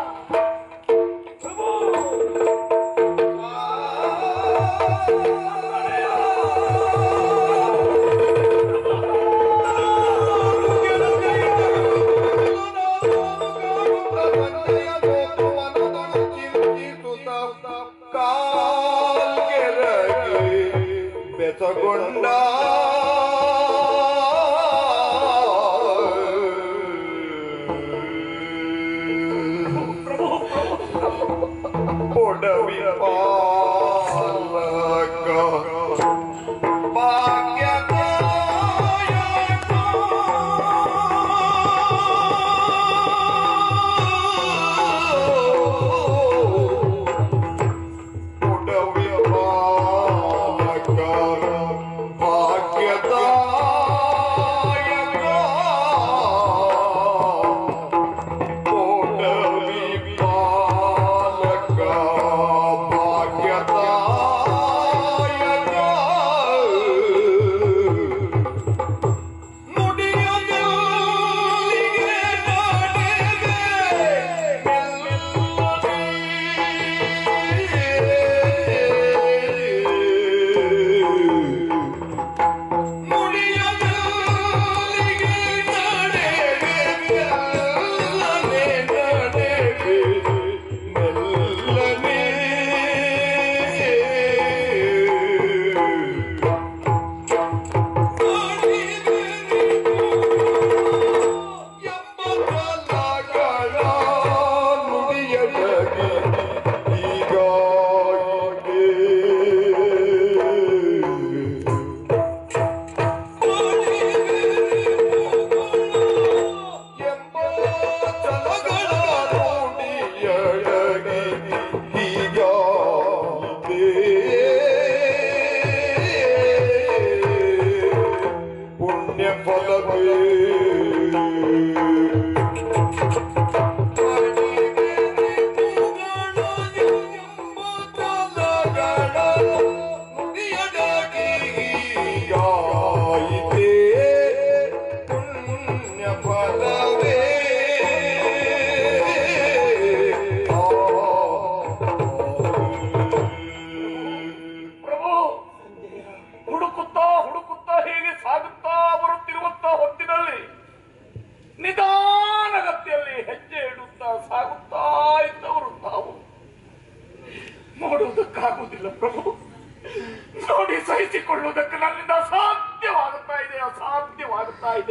ಪ್ರಭು ಬೆಸಗೊಂಡ ಒಡವಿ ಪಾಲಕ ಭಾಗ್ಯದ ಆಗುವುದಿಲ್ಲ ಪ್ರಭು ನೋಡಿ ಸಹಿಸಿಕೊಳ್ಳುವುದಕ್ಕೆ ನನ್ನಿಂದ ಅಸಾಧ್ಯವಾಗುತ್ತಾ ಇದೆ ಅಸಾಧ್ಯವಾಗುತ್ತಾ ಇದೆ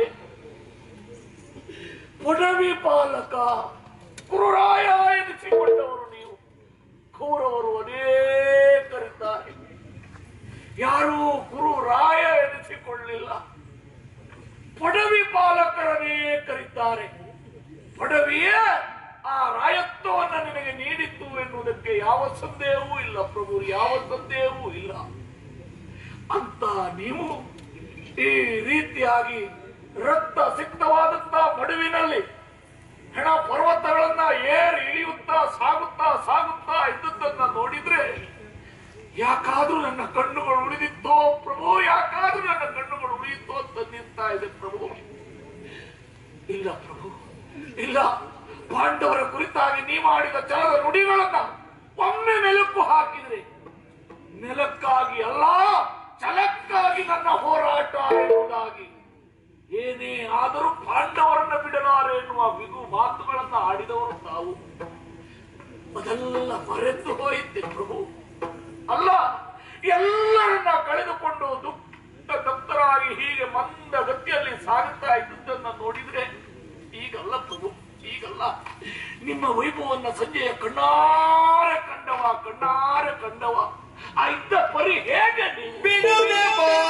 ಪುನವಿ ಪಾಲಕ ಕುರುರಾಯ ಎನಿಸಿಕೊಂಡವರು ನೀವು ಕೌರವರು ಅನೇಕರಿದ್ದಾರೆ ಯಾರೂ ಗುರುರಾಯ ಎನಿಸಿಕೊಳ್ಳಿಲ್ಲ ಪಡವಿ ಪಾಲಕರನ್ನೇ ಕರೀತಾರೆ ಪಡವಿಯೇ ಆ ರಾಯತ್ವವನ್ನು ನಿನಗೆ ನೀಡಿತ್ತು ಎನ್ನುವುದಕ್ಕೆ ಯಾವ ಸಂದೇಹವೂ ಇಲ್ಲ ಪ್ರಭು ಯಾವ ಸಂದೇಹವೂ ಇಲ್ಲ ಅಂತ ನೀವು ಈ ರೀತಿಯಾಗಿ ರಕ್ತ ಸಿಕ್ತವಾದಂತಹ ಮಡುವಿನಲ್ಲಿ ಹೆಣ ಪರ್ವತಗಳನ್ನ ಏರ್ ಇಳಿಯುತ್ತಾ ಸಾಗುತ್ತಾ ಸಾಗುತ್ತಾ ಇದ್ದದ್ದನ್ನ ನೋಡಿದ್ರೆ ಯಾಕಾದ್ರೂ ನನ್ನ ಕಣ್ಣುಗಳು ಉಳಿದಿತ್ತೋ ಪ್ರಭು ಯಾಕಾದ್ರೂ ನನ್ನ ಕಣ್ಣುಗಳು ಉಳಿಯಿತೋ ಅಂತ ನಿಂತಾ ಇದೆ ಪ್ರಭು ಇಲ್ಲ ಪ್ರಭು ಇಲ್ಲ ಪಾಂಡವರ ಕುರಿತಾಗಿ ನೀ ಮಾಡಿದ ಛಲದ ನುಡಿಗಳನ್ನ ಒಮ್ಮೆ ಮೆಲುಕು ಹಾಕಿದ್ರೆ ನೆಲಕ್ಕಾಗಿ ಅಲ್ಲ ಛಲಕ್ಕಾಗಿ ನನ್ನ ಹೋರಾಟ ಎನ್ನುವುದಾಗಿ ಏನೇ ಆದರೂ ಪಾಂಡವರನ್ನ ಬಿಡಲಾರೆ ಎನ್ನುವ ಬಿಗು ಮಾತುಗಳನ್ನ ಆಡಿದವರು ತಾವು ಅದೆಲ್ಲ ಮರೆತು ಹೋಯಿತೆ ಪ್ರಭು ಅಲ್ಲ ಎಲ್ಲರನ್ನ ಕಳೆದುಕೊಂಡು ದುಃಖ ತಪ್ತರಾಗಿ ಹೀಗೆ ಮಂದ ಗತಿಯಲ್ಲಿ ಸಾಗುತ್ತಾ ಇದ್ದುದನ್ನ ನೋಡಿದ್ರೆ ಈಗಲ್ಲ ಪ್ರಭು ಈಗಲ್ಲ ನಿಮ್ಮ ವೈಭವನ್ನ ಸಂಜೆಯ ಕಣ್ಣಾರ ಕಂಡವ ಕಣ್ಣಾರ ಕಂಡವ ಆ ಇದ್ದ ಪರಿ ಹೇಗೆ ನೀವು ಬಿಡುವೆ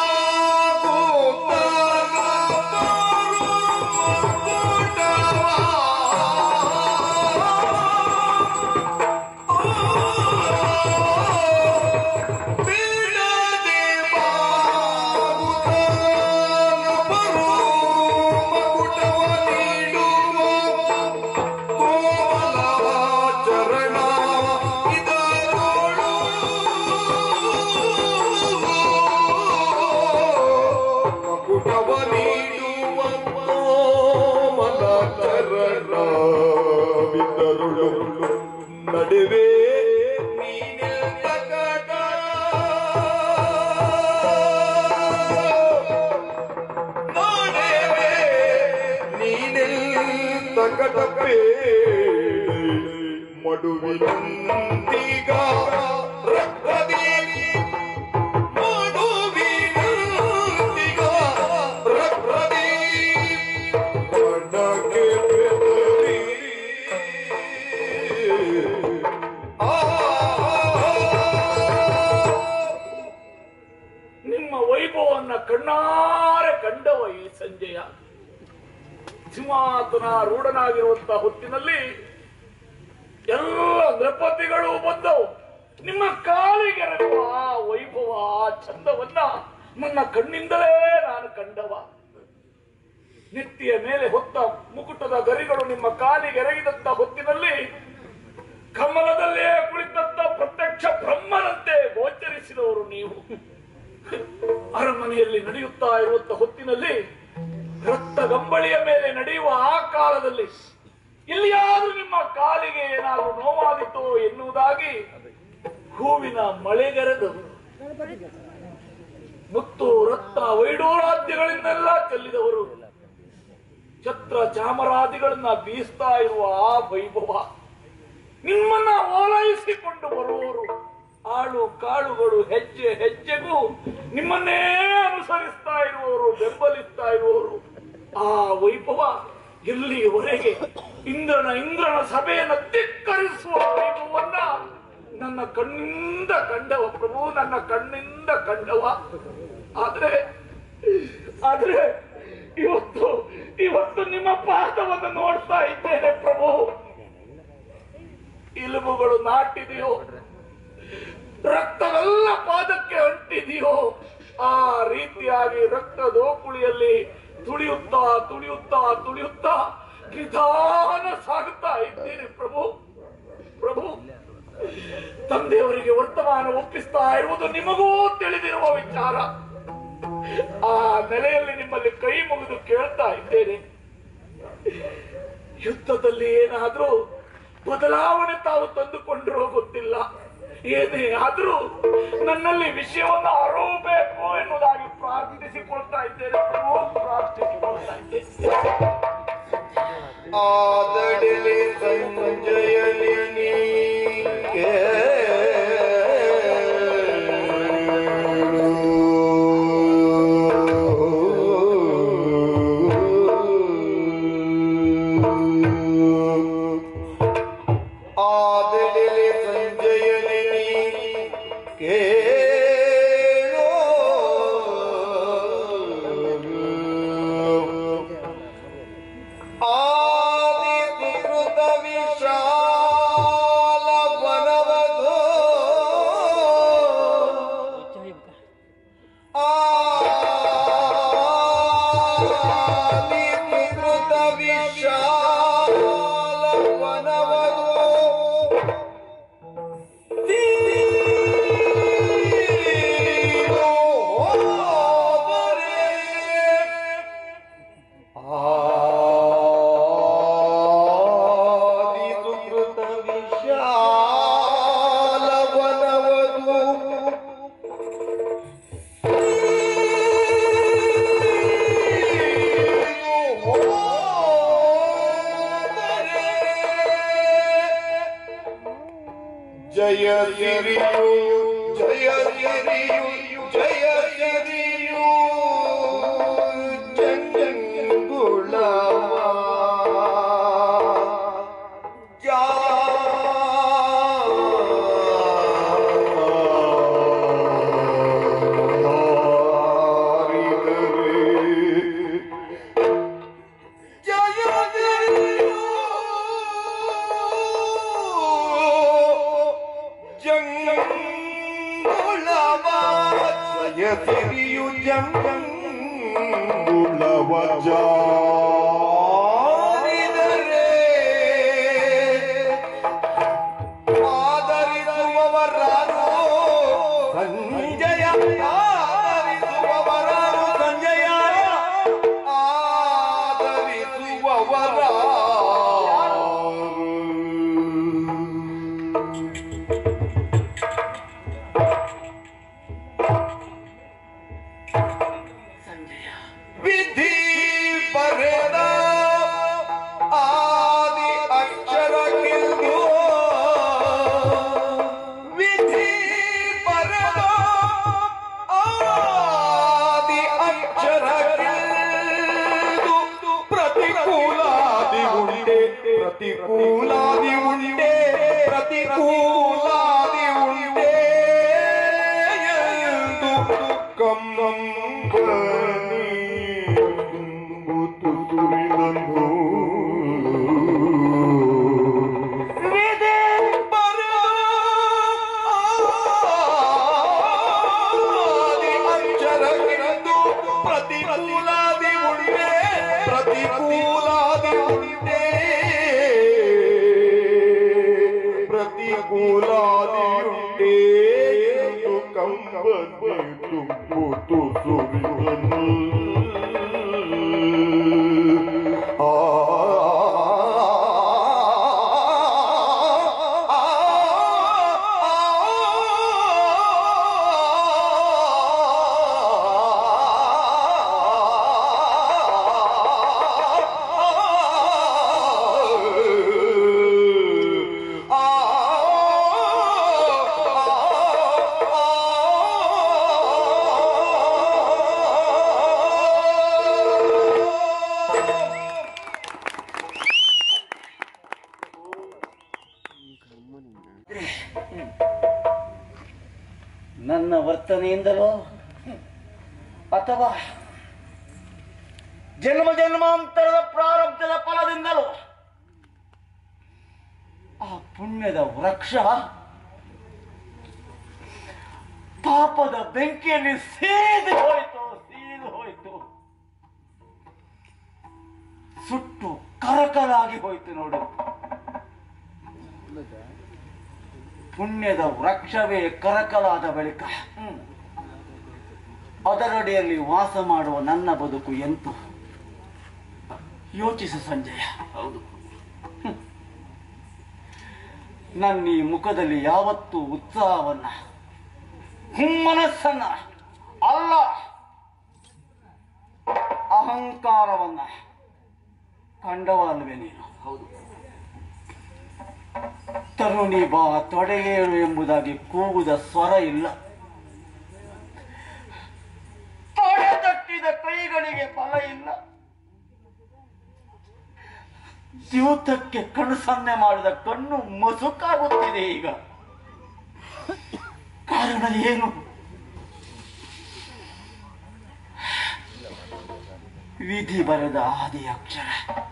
ಚರಣ ಇದರೋಳು ಮಕುಟವ ನೀಡುವ ಮನ ಚರಣ ಬಿದರುಳು ನಡುವೆ ನೀನಿಲ್ಲ ಗಡ ನೋಡೆವೆ ನೀನೆಲ್ಲ ಕಟಪೇ ಮಡುವಿನಂದಿಗ ರಕ್ತದೇವಿ ಮಡುವಿನಂದಿಗ ರಕ್ತದೇವಿ ಕಣಕ್ಕೆ ಬೆದರಿ ಆ ನಿಮ್ಮ ವೈಭವನ್ನ ಕಣ್ಣಾರೆ ಕಂಡವ ಈ ಸಂಜೆಯ ಸಿಂಹಾಸನ ರೂಢನಾಗಿರುವಂತಹ ಹೊತ್ತಿನಲ್ಲಿ ಎಲ್ಲ ನೃಪತಿಗಳು ಬಂದವು ನಿಮ್ಮ ಕಾಲಿಗೆರಗುವ ಆ ವೈಭವ ಆ ಚಂದವನ್ನ ನನ್ನ ಕಣ್ಣಿಂದಲೇ ನಾನು ಕಂಡವ ನೆತ್ತಿಯ ಮೇಲೆ ಹೊತ್ತ ಮುಕುಟದ ಗರಿಗಳು ನಿಮ್ಮ ಕಾಲಿಗೆರಗಿದಂತ ಹೊತ್ತಿನಲ್ಲಿ ಕಮಲದಲ್ಲೇ ಕುಳಿತಂತ ಪ್ರತ್ಯಕ್ಷ ಬ್ರಹ್ಮನಂತೆ ಗೋಚರಿಸಿದವರು ನೀವು ಅರಮನೆಯಲ್ಲಿ ನಡೆಯುತ್ತಾ ಇರುವಂತ ಹೊತ್ತಿನಲ್ಲಿ ರಕ್ತ ಗಂಬಳಿಯ ಮೇಲೆ ನಡೆಯುವ ಆ ಕಾಲದಲ್ಲಿ ಎಲ್ಲಿಯಾದ್ರೂ ನಿಮ್ಮ ಕಾಲಿಗೆ ಏನಾದರೂ ನೋವಾದಿತೋ ಎನ್ನುವುದಾಗಿ ಹೂವಿನ ಮಳೆಗೆರೆದವರು ಮುತ್ತು ರಕ್ತ ವೈಡೂರಾದ್ಯಗಳಿಂದೆಲ್ಲ ಚೆಲ್ಲಿದವರು ಛತ್ರ ಚಾಮರಾದಿಗಳನ್ನ ಬೀಸ್ತಾ ಇರುವ ಆ ವೈಭವ ನಿಮ್ಮನ್ನ ಓಲೈಸಿಕೊಂಡು ಬರುವವರು ಆಳು ಕಾಳುಗಳು ಹೆಜ್ಜೆ ಹೆಜ್ಜೆಗೂ ನಿಮ್ಮನ್ನೇ ಅನುಸರಿಸ್ತಾ ಇರುವವರು ಬೆಂಬಲಿಸ್ತಾ ಇರುವವರು ಆ ವೈಭವ ಎಲ್ಲಿಯವರೆಗೆ ಇಂದ್ರನ ಇಂದ್ರನ ಸಭೆಯನ್ನು ಧಿಕ್ಕರಿಸುವ ವೈಭವವನ್ನ ನನ್ನ ಕಣ್ಣಿಂದ ಕಂಡವ ಪ್ರಭು ನನ್ನ ಕಣ್ಣಿಂದ ಕಂಡವ ಆದ್ರೆ ಆದ್ರೆ ಇವತ್ತು ಇವತ್ತು ನಿಮ್ಮ ಪಾದವನ್ನು ನೋಡ್ತಾ ಇದ್ದೇನೆ ಪ್ರಭು ಎಲುಬುಗಳು ನಾಟಿದೆಯೋ ರಕ್ತವೆಲ್ಲ ಪಾದಕ್ಕೆ ಅಂಟಿದೆಯೋ ಆ ರೀತಿಯಾಗಿ ರಕ್ತ ದೋಕುಳಿಯಲ್ಲಿ ತುಳಿಯುತ್ತಾ ತುಳಿಯುತ್ತಾ ತುಳಿಯುತ್ತಾ ನಿಧಾನ ಸಾಗುತ್ತಾ ಇದ್ದೀರಿ ಪ್ರಭು ಪ್ರಭು ತಂದೆಯವರಿಗೆ ವರ್ತಮಾನ ಒಪ್ಪಿಸ್ತಾ ಇರುವುದು ನಿಮಗೂ ತಿಳಿದಿರುವ ವಿಚಾರ ಆ ನೆಲೆಯಲ್ಲಿ ನಿಮ್ಮಲ್ಲಿ ಕೈ ಮುಗಿದು ಕೇಳ್ತಾ ಇದ್ದೇನೆ ಯುದ್ಧದಲ್ಲಿ ಏನಾದ್ರೂ ಬದಲಾವಣೆ ತಾವು ತಂದುಕೊಂಡ್ರೋ ಗೊತ್ತಿಲ್ಲ ಏನೇ ಆದ್ರೂ ನನ್ನಲ್ಲಿ ವಿಷಯವನ್ನು ಅರೋಬೇಕು ಎನ್ನುವುದಾಗಿ ಪ್ರಾರ್ಥಿಸಿಕೊಳ್ತಾ ಇದ್ದೇನೆ ಪ್ರಭು, ಪ್ರಾರ್ಥಿಸಿಕೊಳ್ತಾ ಇದ್ದೇನೆ ಆದಡಲೆ ಸಂಜಯಲಿ ನೀ ಕೇಳೋ ಆದಿಕೃತ ವಿಶಾಲ ವನವದು ಆದಿಕೃತ ವಿಶಾಲ ವನವದು ಆದಿಸುಕೃತ ವಿಶಾಲವನವದು ಜಯ ಸಿರಿಯು ಜಯ ಸಿರಿಯು ಜಯ ಸಿರಿಯು ಜಂಗುಳವ ಜಯ ಜಂಗುಳವ ಜಯ ಸಿರಿಯು ಜಂಗುಳವ ಜಾರಿದರೆ ಆದರಿಸುವವರಾರು ಸಂಜಯ ಆದರಿಸುವವರಾರು ಸಂಜಯ ಆದರಿಸುವವರಾರು ಸಂಜಯ ವಿಧಿ ಬರೆದ ಆದಿ ಅಕ್ಷರಕ್ಕಿಂದು ವಿಧಿ ಬರೆದ ಆದಿ ಅಕ್ಷರಕ್ಕಿಂದು ಪ್ರತಿಕೂಲಾದಿ ಉಂಟೆ ಪ್ರತಿಕೂಲಾದಿ ಉಂಟೆ ಪ್ರತಿಕೂಲಾದಿ ಉಂಟೆ ಎಂದು ಕಮ್ಮಂಬನಿ ತುಂಬುತು ಸುರಿದನು ಆದಿ ಅಕ್ಷರಕ್ಕಿಂದು ಪ್ರತಿಕೂಲಾದಿ ಉಂಟೆ ಪ್ರತಿಕೂಲಾದಿ ಉಂಟೆ ಪ್ರತಿಕೂಲಾದಿ ಉಂಟೆ ಎಂದು ಕಂಬನಿ ತುಂಬುತು ಸುರಿದನು ಆ ನನ್ನ ವರ್ತನೆಯಿಂದಲೋ ಅಥವಾ ಜನ್ಮ ಜನ್ಮಾಂತರದ ಪ್ರಾರಬ್ಧದ ಫಲದಿಂದಲೋ ಆ ಪುಣ್ಯದ ವೃಕ್ಷ ಪಾಪದ ಬೆಂಕಿಯಲ್ಲಿ ಸೀದು ಹೋಯಿತು ಸೀದು ಹೋಯಿತು ಸುಟ್ಟು ಕರಕಲಾಗಿ ಹೋಯಿತು ನೋಡು ಪುಣ್ಯದ ವೃಕ್ಷವೇ ಕರಕಲಾದ ಬಳಿಕ ಹ್ಮ್, ಅದರಡಿಯಲ್ಲಿ ವಾಸ ಮಾಡುವ ನನ್ನ ಬದುಕು ಎಂತು ಯೋಚಿಸು ಸಂಜಯ ಹೌದು ನನ್ನ ಈ ಮುಖದಲ್ಲಿ ಯಾವತ್ತೂ ಉತ್ಸಾಹವನ್ನ ಹುಮ್ಮನಸ್ಸನ್ನ ಅಲ್ಲ ಅಹಂಕಾರವನ್ನ ಕಂಡವಲ್ವೇ ನೀನು ಹೌದು ತರುಣಿ ಬಾ ತೊಡೆಯೇಳು ಎಂಬುದಾಗಿ ಕೂಗುದ ಸ್ವರ ಇಲ್ಲ ತೊಡೆ ತಟ್ಟಿದ ಕೈಗಳಿಗೆ ಫಲ ಇಲ್ಲ ದ್ಯೂತಕ್ಕೆ ಕಣ್ಣು ಸನ್ನೆ ಮಾಡಿದ ಕಣ್ಣು ಮಸುಕಾಗುತ್ತಿದೆ ಈಗ ಕಾಲ ಕಾರಣ ಏನು ವಿಧಿ ಬರೆದ ಆದಿ ಅಕ್ಷರ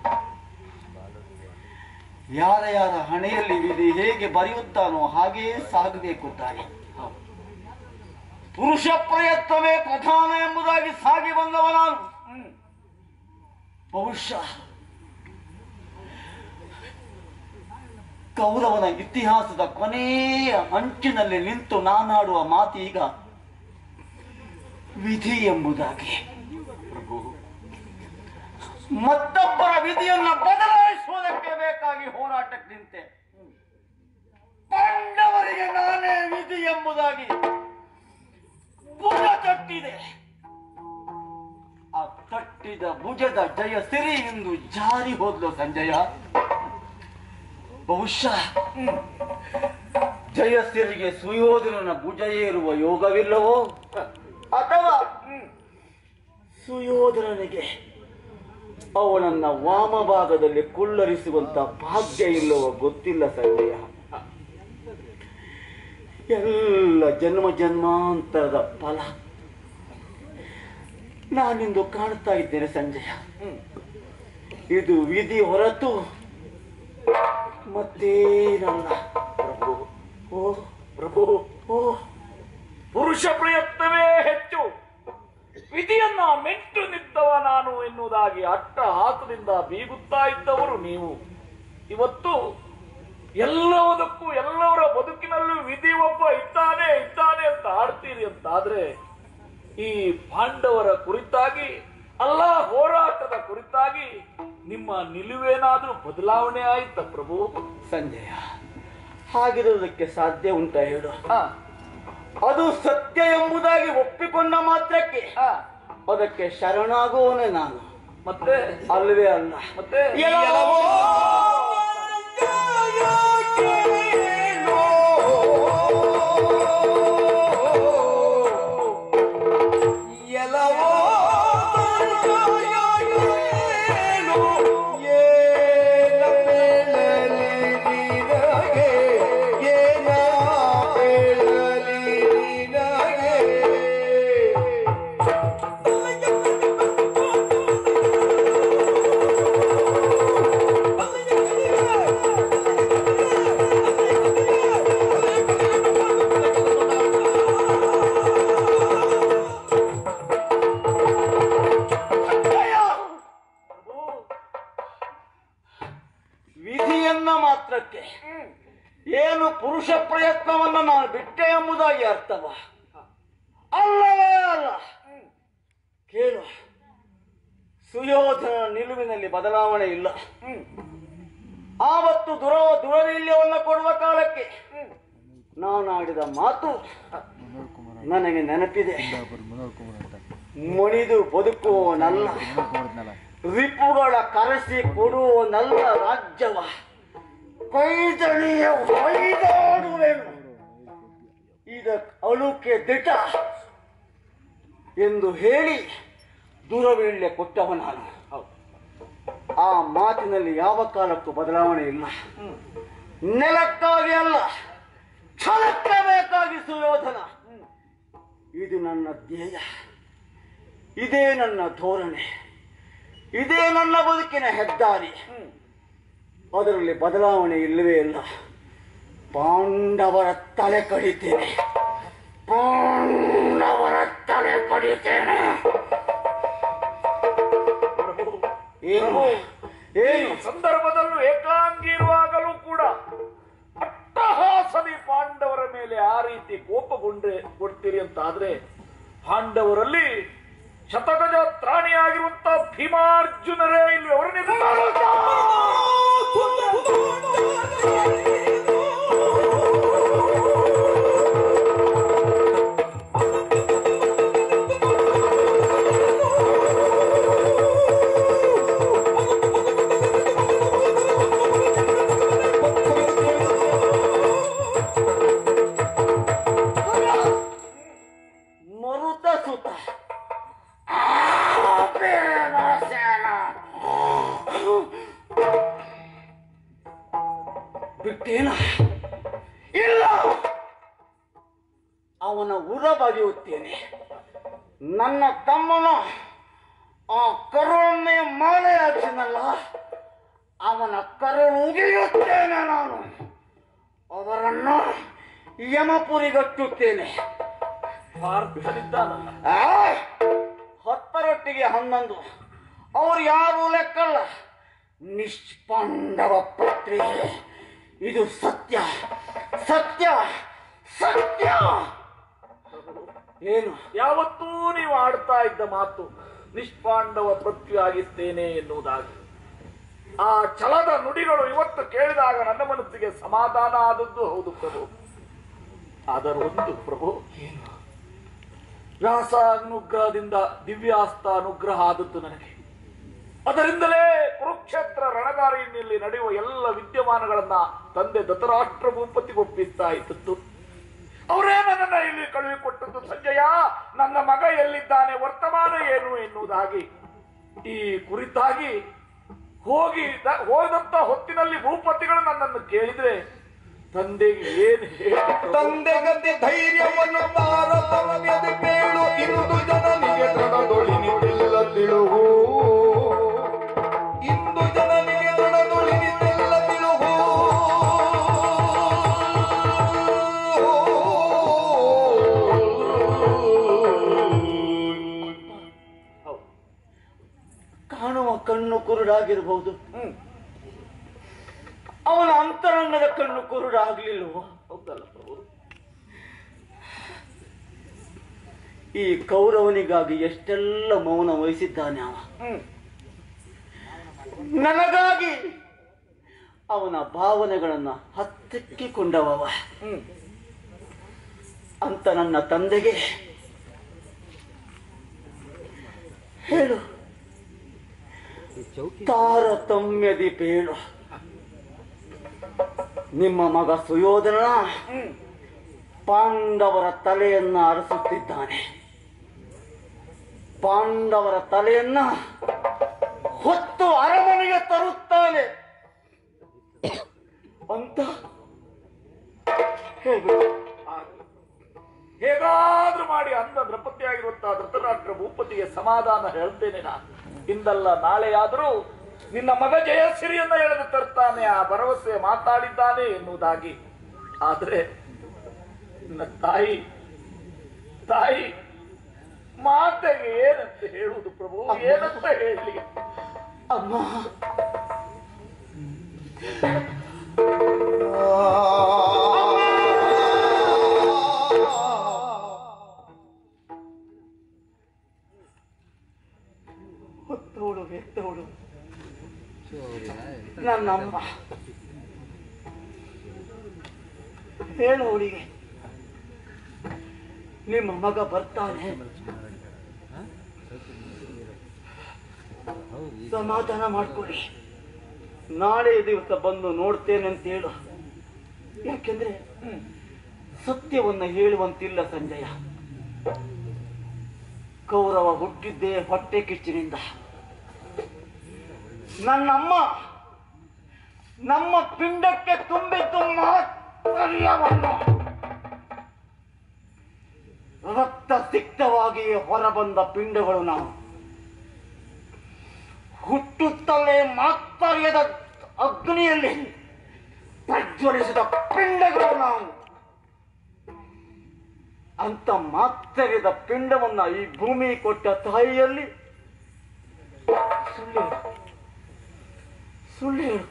ಯಾರ ಯಾರ ಹಣೆಯಲ್ಲಿ ವಿಧಿ ಹೇಗೆ ಬರೆಯುತ್ತಾನೋ ಹಾಗೆಯೇ ಸಾಗಬೇಕು ತಾನೆ ಪುರುಷ ಪ್ರಯತ್ನವೇ ಪ್ರಧಾನ ಎಂಬುದಾಗಿ ಸಾಗಿ ಬಂದವ ನಾನು ಬಹುಶಃ ಕೌರವನ ಇತಿಹಾಸದ ಕೊನೆಯ ಅಂಚಿನಲ್ಲಿ ನಿಂತು ನಾನಾಡುವ ಮಾತೀಗ ವಿಧಿ ಎಂಬುದಾಗಿ ಮತ್ತೊಬ್ಬರ ವಿಧಿಯನ್ನ ಬದಲಾಯಿಸುವುದಕ್ಕೆ ಬೇಕಾಗಿ ಹೋರಾಟಕ್ಕೆ ನಿಂತೆ ಪಾಂಡವರಿಗೆ ನಾನೇ ವಿಧಿ ಎಂಬುದಾಗಿ ಭುಜ ತಟ್ಟಿದೆ ಆ ತಟ್ಟಿದ ಭುಜದ ಜಯ ಸಿರಿ ಎಂದು ಜಾರಿ ಹೋದ್ಲು ಸಂಜಯ ಬಹುಶಃ ಜಯಸಿರಿಗೆ ಸುಯೋಧನನ ಭುಜ ಏರುವ ಯೋಗವಿಲ್ಲವೋ ಅಥವಾ ಸುಯೋಧನನಿಗೆ ಅವನನ್ನ ವಾಮಭಾಗದಲ್ಲಿ ಕುಳ್ಳರಿಸುವಂತ ಭಾಗ್ಯ ಇಲ್ಲವೋ ಗೊತ್ತಿಲ್ಲ ಸಂಜಯ ಎಲ್ಲ ಜನ್ಮ ಜನ್ಮಾಂತರದ ಫಲ ನಾನಿಂದು ಕಾಣ್ತಾ ಇದ್ದೇನೆ ಸಂಜಯ ಇದು ವಿಧಿ ಹೊರತು ಮತ್ತೇನಲ್ಲ ಪ್ರಭು ಓ ಪ್ರಭು ಓ ಪುರುಷ ಪ್ರಯತ್ನವೇ ಹೆಚ್ಚು ವಿಧಿಯನ್ನ ಮೆಟ್ಟು ನಿತ್ತವ ನಾನು ಎನ್ನುವುದಾಗಿ ಅಟ್ಟ ಹಾಸದಿಂದ ಬೀಗುತ್ತಾ ಇದ್ದವರು ನೀವು ಇವತ್ತು ಎಲ್ಲದಕ್ಕೂ ಎಲ್ಲವರ ಬದುಕಿನಲ್ಲೂ ವಿಧಿ ಒಬ್ಬ ಇದ್ದಾನೆ ಇದ್ದಾನೆ ಅಂತ ಆಡ್ತೀರಿ ಅಂತಾದ್ರೆ ಈ ಪಾಂಡವರ ಕುರಿತಾಗಿ ಅಲ್ಲ ಹೋರಾಟದ ಕುರಿತಾಗಿ ನಿಮ್ಮ ನಿಲುವೇನಾದ್ರೂ ಬದಲಾವಣೆ ಆಯ್ತ ಪ್ರಭು ಸಂಜಯ ಹಾಗಿರುವುದಕ್ಕೆ ಸಾಧ್ಯ ಉಂಟ ಹೇಳು ಹಾ ಅದು ಸತ್ಯ ಎಂಬುದಾಗಿ ಒಪ್ಪಿಕೊಂಡ ಮಾತ್ರಕ್ಕೆ ಹಾ ಅದಕ್ಕೆ ಶರಣಾಗುವವನೇ ನಾನು ಮತ್ತೆ ಅಲ್ವೇ ಅಲ್ಲ ಮತ್ತೆ ಎಲ್ಲವೋ ಎಲ್ಲವೋ ಏನ ಬೆಳಲಿ ನಿನಗೆ ಏನ ಬೆಳಲಿ ನಿನಗೆ ವಿಧಿಯನ್ನ ಮಾತ್ರಕ್ಕೆ ಏನು ಪುರುಷ ಪ್ರಯತ್ನವನ್ನು ನಾನು ಬಿಟ್ಟೆ ಎಂಬುದಾಗಿ ಅರ್ಥವ ಅಲ್ಲವೇ ಅಲ್ಲ ಕೇಳು ಸುಯೋಧನ ನಿಲುವಿನಲ್ಲಿ ಬದಲಾವಣೆ ಇಲ್ಲ ಆವತ್ತು ದುರ ದುರವೀಲ್ಯವನ್ನ ಕೊಡುವ ಕಾಲಕ್ಕೆ ನಾನು ಆಡಿದ ಮಾತು ನನಗೆ ನೆನಪಿದೆ ಮುಣಿದು ಬದುಕುವವನಲ್ಲ ರಿಪುಗಳ ಕರೆಸಿ ಕೊಡುವನಲ್ಲ ರಾಜ್ಯವ ಕೈದಣಿಯ ಹೊಯ್ದಾಡುವೆನು ಇದ ಅಳುಕೆ ದಿಟ ಎಂದು ಹೇಳಿ ದೂರವೀಳ್ಯ ಕೊಟ್ಟವ ನಾನು ಆ ಮಾತಿನಲ್ಲಿ ಯಾವ ಕಾಲಕ್ಕೂ ಬದಲಾವಣೆ ಇಲ್ಲ ನೆಲಕ್ಕಾಗಿ ಅಲ್ಲ ಛಲಕ್ಕೆ ಬೇಕಾಗಿ ಸುಯೋಧನ ಇದು ನನ್ನ ಧ್ಯೇಯ ಇದೇ ನನ್ನ ಧೋರಣೆ ಇದೇ ನನ್ನ ಬದುಕಿನ ಹೆದ್ದಾರಿ ಅದರಲ್ಲಿ ಬದಲಾವಣೆ ಇಲ್ಲವೇ ಇಲ್ಲ ಪಾಂಡವರ ತಲೆ ಕಡಿತೇನೆ ಪಾಂಡವರ ತಲೆ ಕಡಿತೇನೆ ಏನು ಈ ಏನು ಸಂದರ್ಭದಲ್ಲೂ ಏಕಾಂಗಿ ಇರುವಾಗಲೂ ಕೂಡ ಅಟ್ಟಹಾಸದಿ ಪಾಂಡವರ ಮೇಲೆ ಆ ರೀತಿ ಕೋಪಗೊಂಡ್ರೆ ಕೊಡ್ತೀರಿ ಅಂತ ಆದ್ರೆ ಪಾಂಡವರಲ್ಲಿ ಶತಗಜ ತ್ರಾಣಿಯಾಗಿರುವಂತ ಭೀಮಾರ್ಜುನರೇ ಇಲ್ಲಿ ಅವರು ಮರುತ ಸುತ ಬಿಟ್ಟೇನು ಅವನ ಉರ ಬಗೆಯುತ್ತೇನೆ ನನ್ನ ತಮ್ಮನ ಆ ಕರುಳನ್ನೇ ಮಾಲೆ ಹಾಕಿನಲ್ಲ ಅವನ ಕರುಳು ಉಗಿಯುತ್ತೇನೆ ನಾನು ಅವರನ್ನು ಯಮಪುರಿಗಟ್ಟುತ್ತೇನೆ ಪಾರ್ಥನಿದ್ದಾನಲ್ಲ ಆ! ಹತ್ತರೊಟ್ಟಿಗೆ ಹನ್ನೊಂದು ಅವ್ರು ಯಾರು ಲೆಕ್ಕಲ್ಲ ನಿಷ್ಪಾಂಡವ ಪತ್ರಿಕೆ ಇದು ಸತ್ಯ ಸತ್ಯ ಸತ್ಯ ಏನು ಯಾವತ್ತೂ ನೀವು ಆಡ್ತಾ ಇದ್ದ ಮಾತು ನಿಷ್ಪಾಂಡವ ಪೃಥ್ವಿ ಆಗಿಸ್ತೇನೆ ಎನ್ನುವುದಾಗಿ ಆ ಛಲದ ನುಡಿಗಳು ಇವತ್ತು ಕೇಳಿದಾಗ ನನ್ನ ಮನಸ್ಸಿಗೆ ಸಮಾಧಾನ ಆದದ್ದು ಹೌದು ಪ್ರಭು ಅದರೊಂದು ಪ್ರಭು ವ್ಯಾಸ ಅನುಗ್ರಹದಿಂದ ದಿವ್ಯಾಸ್ತ ಅನುಗ್ರಹ ಆದದ್ದು ನನಗೆ ಅದರಿಂದಲೇ ಕುರುಕ್ಷೇತ್ರ ರಣಗಾರಿಯಲ್ಲಿ ನಡೆಯುವ ಎಲ್ಲ ವಿದ್ಯಮಾನಗಳನ್ನ ತಂದೆ ದತರಾಷ್ಟ್ರ ಭೂಪತಿಗೆ ಒಪ್ಪಿಸ್ತಾ ಇದ್ದದ್ದು ಅವರೇ ನನ್ನನ್ನ ಇಲ್ಲಿ ಕಳುಹಿಕೊಟ್ಟದ್ದು ಸಂಜಯ ನನ್ನ ಮಗ ಎಲ್ಲಿದ್ದಾನೆ ವರ್ತಮಾನ ಏನು ಎನ್ನುವುದಾಗಿ ಈ ಕುರಿತಾಗಿ ಹೋಗಿ ದ- ಹೋದಂತ ಹೊತ್ತಿನಲ್ಲಿ ಭೂಪತಿಗಳು ನನ್ನನ್ನು ಕೇಳಿದ್ರೆ ತಂದೆಗೆ ಏನು ಹೇಳಿ ತಂದೆ ಗತಿ ಧೈರ್ಯವನ್ನು ತಾರತಮ್ಯದ ಬೇಳು ಇಂದು ಜನನಿಗೆ ದೃಢದೊಳಿನಿತೆಲ್ಲ ತಿಳುವು ಇಂದು ಜನನಿಗೆ ದೃಢದೊಳಿನಿತೆಲ್ಲ ತಿಳುವು ಹೌದು. ಕಾಣುವ ಕಣ್ಣು ಕುರುಡಾಗಿರಬಹುದು ಹ್ಮ್ ಅವನ ಅಂತರಂಗದ ಕಣ್ಣು ಕುರುಡಾಗ್ಲಿಲ್ವೋ ಹೌದಲ್ಲ ಪ್ರಭು ಈ ಕೌರವನಿಗಾಗಿ ಎಷ್ಟೆಲ್ಲ ಮೌನ ವಹಿಸಿದ್ದಾನೆ ಅವ ಹ್ಮ್ ನನಗಾಗಿ ಅವನ ಭಾವನೆಗಳನ್ನ ಹತ್ತಿಕ್ಕಿಕೊಂಡವ ಹ್ಮ್ ಅಂತ ನನ್ನ ತಂದೆಗೆ ಹೇಳು ತಾರತಮ್ಯದಿ ಬೇಳು ನಿಮ್ಮ ಮಗ ಸುಯೋಧನ ಹ್ಮ್ ಪಾಂಡವರ ತಲೆಯನ್ನ ಅರಸುತ್ತಿದ್ದಾನೆ ಪಾಂಡವರ ತಲೆಯನ್ನ ಹೊತ್ತು ಅರಮನೆಗೆ ತರುತ್ತಾನೆ ಅಂತ ಹೇಳ್ಬಿಟ್ಟು ಹಾಗೆ. ಹೇಗಾದ್ರೂ ಮಾಡಿ ಅಂದ ನೃಪತಿಯಾಗಿರುವಂತಹ ಧೃತರಾಷ್ಟ್ರ ಭೂಪತಿಗೆ ಸಮಾಧಾನ ಹೇಳ್ತೇನೆ ನಾನು ಇಂದಲ್ಲ ನಾಳೆಯಾದರೂ ನಿನ್ನ ಮಗ ಜಯಶ್ರೀಯನ್ನ ಎಳೆದು ತರ್ತಾನೆ ಆ ಭರವಸೆ ಮಾತಾಡಿದ್ದಾನೆ ಎನ್ನುವುದಾಗಿ ಆದ್ರೆ ನನ್ನ ತಾಯಿ ತಾಯಿ ಮಾತೆಗೆ ಏನಂತ ಹೇಳುವುದು ಪ್ರಭು ಏನಂತ ಹೇಳಲಿ ಅಮ್ಮ ಹೊತ್ತೋಳು ಎತ್ತೋಳು ನನ್ನಮ್ಮ ಹೇಳು ಅವಳಿಗೆ ನಿಮ್ಮ ಮಗ ಬರ್ತಾನೆ ಸಮಾಧಾನ ಮಾಡ್ಕೊಳ್ಳಿ ನಾಳೆ ದಿವಸ ಬಂದು ನೋಡ್ತೇನೆ ಅಂತ ಹೇಳು ಯಾಕೆಂದ್ರೆ ಸತ್ಯವನ್ನ ಹೇಳುವಂತಿಲ್ಲ ಸಂಜಯ ಕೌರವ ಹುಟ್ಟಿದ್ದೇ ಹೊಟ್ಟೆ ಕಿಚ್ಚಿನಿಂದ ನನ್ನಮ್ಮ ನಮ್ಮ ಪಿಂಡಕ್ಕೆ ತುಂಬಿದ್ದು ಮಾತ್ಸರ್ಯವನ್ನು ರಕ್ತ ಸಿಕ್ತವಾಗಿ ಹೊರಬಂದ ಪಿಂಡಗಳು ನಾವು ಹುಟ್ಟುತ್ತಲೇ ಮಾತ್ಸರ್ಯದ ಅಗ್ನಿಯಲ್ಲಿ ಪ್ರಜ್ವಲಿಸಿದ ಪಿಂಡಗಳು ನಾವು ಅಂತ ಮಾತ್ಸರ್ಯದ ಪಿಂಡವನ್ನ ಈ ಭೂಮಿ ಕೊಟ್ಟ ತಾಯಿಯಲ್ಲಿ ಸುಳ್ಳು ಹೇಳು. ಸುಳ್ಳು ಹೇಳು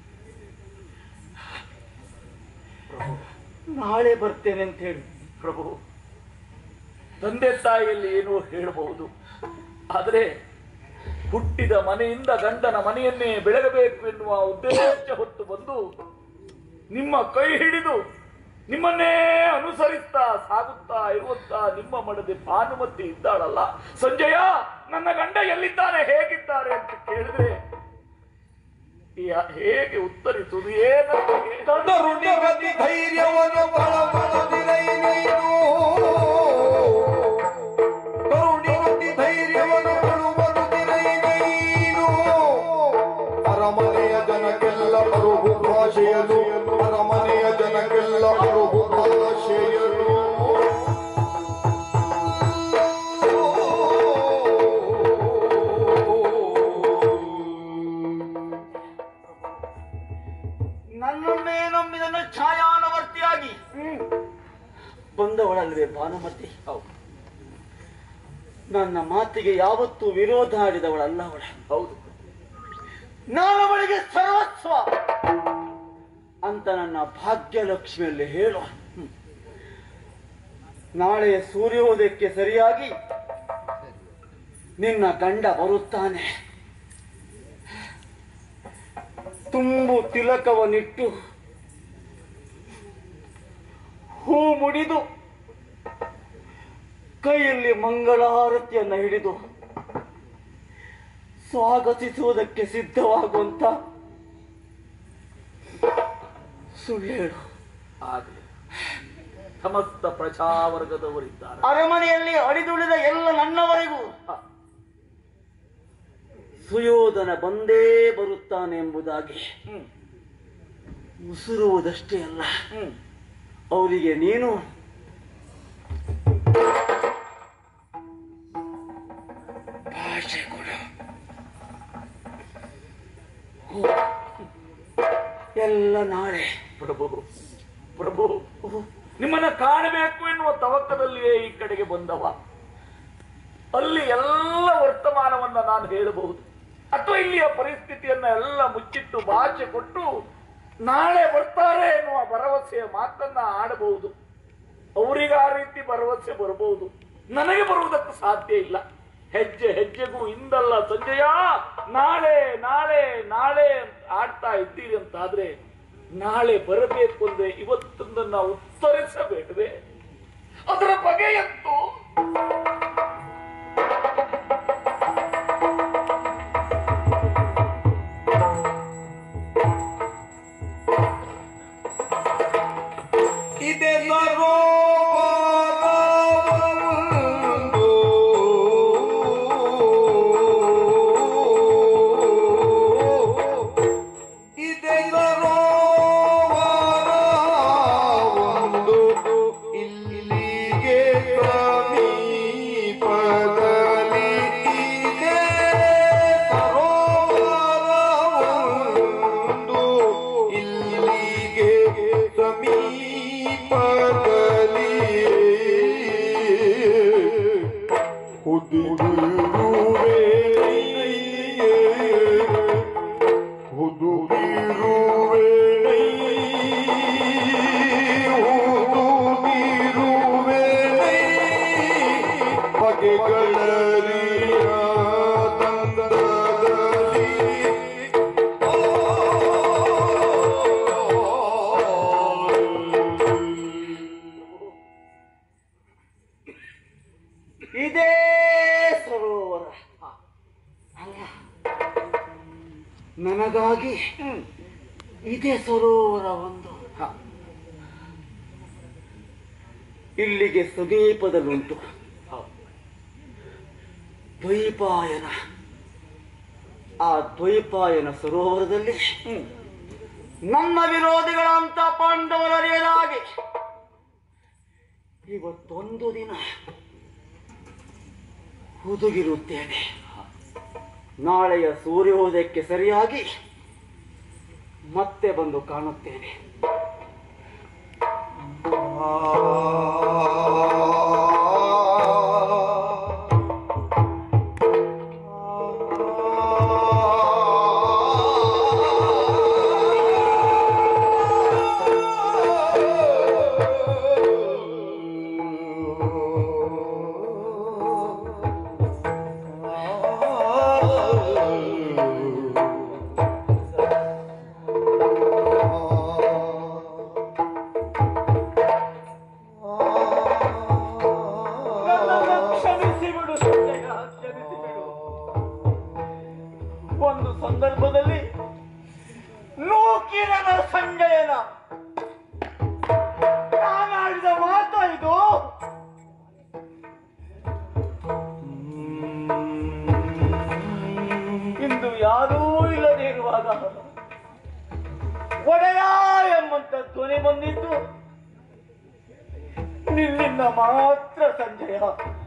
ನಾಳೆ ಬರ್ತೇನೆ ಅಂತ ಹೇಳಿ ಪ್ರಭು ತಂದೆ ತಾಯಿಯಲ್ಲಿ ಏನೋ ಹೇಳಬಹುದು ಆದರೆ ಹುಟ್ಟಿದ ಮನೆಯಿಂದ ಗಂಡನ ಮನೆಯನ್ನೇ ಬೆಳಗಬೇಕು ಎನ್ನುವ ಉದ್ದೇಶ ಹೊತ್ತು ಬಂದು ನಿಮ್ಮ ಕೈ ಹಿಡಿದು ನಿಮ್ಮನ್ನೇ ಅನುಸರಿಸ್ತಾ ಸಾಗುತ್ತಾ ಇರುವಂತ ನಿಮ್ಮ ಮಡದೆ ಭಾನುಮತಿ ಇದ್ದಾಳಲ್ಲ ಸಂಜಯ ನನ್ನ ಗಂಡ ಎಲ್ಲಿದ್ದಾನೆ ಹೇಗಿದ್ದಾರೆ ಅಂತ ಕೇಳಿದ್ರೆ ಯಾ- ಹೇಗೆ ಉತ್ತರಿಸುವುದು ಏನಂತ ಹೇಳಿ- ತರುಣಿಗತಿ ಧೈರ್ಯವನ್ನು ಬಳಬಳದಿರೈ ನೀನು ಕರುಣಿಗತಿ ಧೈರ್ಯವನ್ನು ಬಳುಬಳುದಿರೈ ನೀನು ಅರಮನೆಯ ಜನಕ್ಕೆಲ್ಲ ಅರುಹು ಭಾಷೆಯದು ಅರಮನೆಯ ಜನಕ್ಕೆಲ್ಲ ಅರುಹು ಭಾಷೆಯದು ಭಾನುಮತಿ ಹೌದು ನನ್ನ ಮಾತಿಗೆ ಯಾವತ್ತೂ ವಿರೋಧ ಆಡಿದವಳಲ್ಲ ಅವಳ ಹೌದು ನಾನು ಅವಳಿಗೆ ಸರ್ವಸ್ವ ಅಂತ ನನ್ನ ಭಾಗ್ಯಲಕ್ಷ್ಮಿಯಲ್ಲಿ ಹೇಳು ಹ್ಮ್. ನಾಳೆ ಸೂರ್ಯೋದಯಕ್ಕೆ ಸರಿಯಾಗಿ ನಿನ್ನ ಗಂಡ ಬರುತ್ತಾನೆ ತುಂಬು ತಿಲಕವನ್ನಿಟ್ಟು ಹೂ ಮುಡಿದು ಕೈಯಲ್ಲಿ ಮಂಗಳಾರತಿಯನ್ನು ಹಿಡಿದು ಸ್ವಾಗತಿಸುವುದಕ್ಕೆ ಸಿದ್ಧವಾಗುವಂತ ಸುಳ್ಳು ಹೇಳು ಆಗಲಿ ಸಮಸ್ತ ಪ್ರಜಾವರ್ಗದವರಿದ್ದಾರೆ ಅರಮನೆಯಲ್ಲಿ ಅಡಿದುಳಿದ ಎಲ್ಲ ನನ್ನವರೆಗೂ ಹ, ಸುಯೋಧನ ಬಂದೇ ಬರುತ್ತಾನೆ ಎಂಬುದಾಗಿ ಹ್ಮ್ ಉಸಿರುವುದಷ್ಟೇ ಅಲ್ಲ ಹ್ಮ್ ಅವರಿಗೆ ನೀನು ಭಾಷೆ ಕೊಡು ಹೋ. ಎಲ್ಲ ನಾಳೆ ಪ್ರಭು ಪ್ರಭು ನಿಮ್ಮನ್ನ ಕಾಣಬೇಕು ಎನ್ನುವ ತವಕದಲ್ಲಿಯೇ ಈ ಕಡೆಗೆ ಬಂದವ ಅಲ್ಲಿ ಎಲ್ಲ ವರ್ತಮಾನವನ್ನ ನಾನು ಹೇಳಬಹುದು ಅಥವಾ ಇಲ್ಲಿಯ ಪರಿಸ್ಥಿತಿಯನ್ನ ಎಲ್ಲ ಮುಚ್ಚಿಟ್ಟು ಭಾಷೆ ಕೊಟ್ಟು ನಾಳೆ ಬರ್ತಾರೆ ಎನ್ನುವ ಭರವಸೆಯ ಮಾತನ್ನ ಆಡಬಹುದು ಅವರಿಗೆ ಆ ರೀತಿ ಭರವಸೆ ಬರಬಹುದು ನನಗೆ ಬರುವುದಕ್ಕೆ ಸಾಧ್ಯ ಇಲ್ಲ ಹೆಜ್ಜೆ ಹೆಜ್ಜೆಗೂ ಇಂದಲ್ಲ ಸಂಜಯ ನಾಳೆ ನಾಳೆ ನಾಳೆ ಅಂತ ಆಡ್ತಾ ಇದ್ದೀರಿ ಅಂತಾದ್ರೆ ನಾಳೆ ಬರಬೇಕು ಅಂದ್ರೆ ಇವತ್ತೊಂದನ್ನ ಉತ್ತರಿಸಬೇಡವೆ ಅದರ ಬಗೆಯಂತೂ ಇದೆ ಸರೋವರವೊಂದು. ಇದೆ ಸರೋವರವೊಂದು. ಇಲ್ಲಿಗೆ ಸಮೀಪದಲ್ಲಿ ಇದೆ ಸರೋವರವೊಂದು. ಇಲ್ಲಿಗೆ ಸಮೀಪದಲ್ಲಿ ಹುದುಗಿರುವೆ ಹುದುಗಿರುವೆ ಹುದುಗಿರುವೆ ಬಗೆಗಳರಿಯ ತಂದದಲ್ಲಿ ಇದೇ ಸರೋವರ ಅಲ್ಲ ನನಗಾಗಿ ಇದೇ ಸರೋವರ ಒಂದು ಹ, ಇಲ್ಲಿಗೆ ಸಮೀಪದಲ್ಲುಂಟು ಹೌದು. ದ್ವೈಪಾಯನ ಆ ದ್ವೈಪಾಯನ ಸರೋವರದಲ್ಲಿ ಹ್ಮ್. ನನ್ನ ವಿರೋಧಿಗಳಂತ ಪಾಂಡವರರಿಯದಾಗಿ ಇವತ್ತೊಂದು ದಿನ ಹುದುಗಿರುತ್ತೇನೆ ನಾಳೆಯ ಸೂರ್ಯೋದಯಕ್ಕೆ ಸರಿಯಾಗಿ ಮತ್ತೆ ಬಂದು ಕಾಣುತ್ತೇನೆ ನನ್ನನ್ನು ಕ್ಷಮಿಸಿ ಬಿಡು ಸಂಜಯ ಕ್ಷಮಿಸಿ ಬಿಡು ಒಂದು ಸಂದರ್ಭದಲ್ಲಿ ನೂಕಿರನ ಸಂಜಯನ ನಾನಾಡಿದ ಮಾತು ಇದು ಇಂದು ಯಾರೂ ಇಲ್ಲದೆ ಇರುವಾಗ ಒಡೆಯ ಎಂಬಂತ ಧ್ವನಿ ಬಂದಿದ್ದು ನಿನ್ನಿಂದ ಮಾತ್ರ ಸಂಜಯ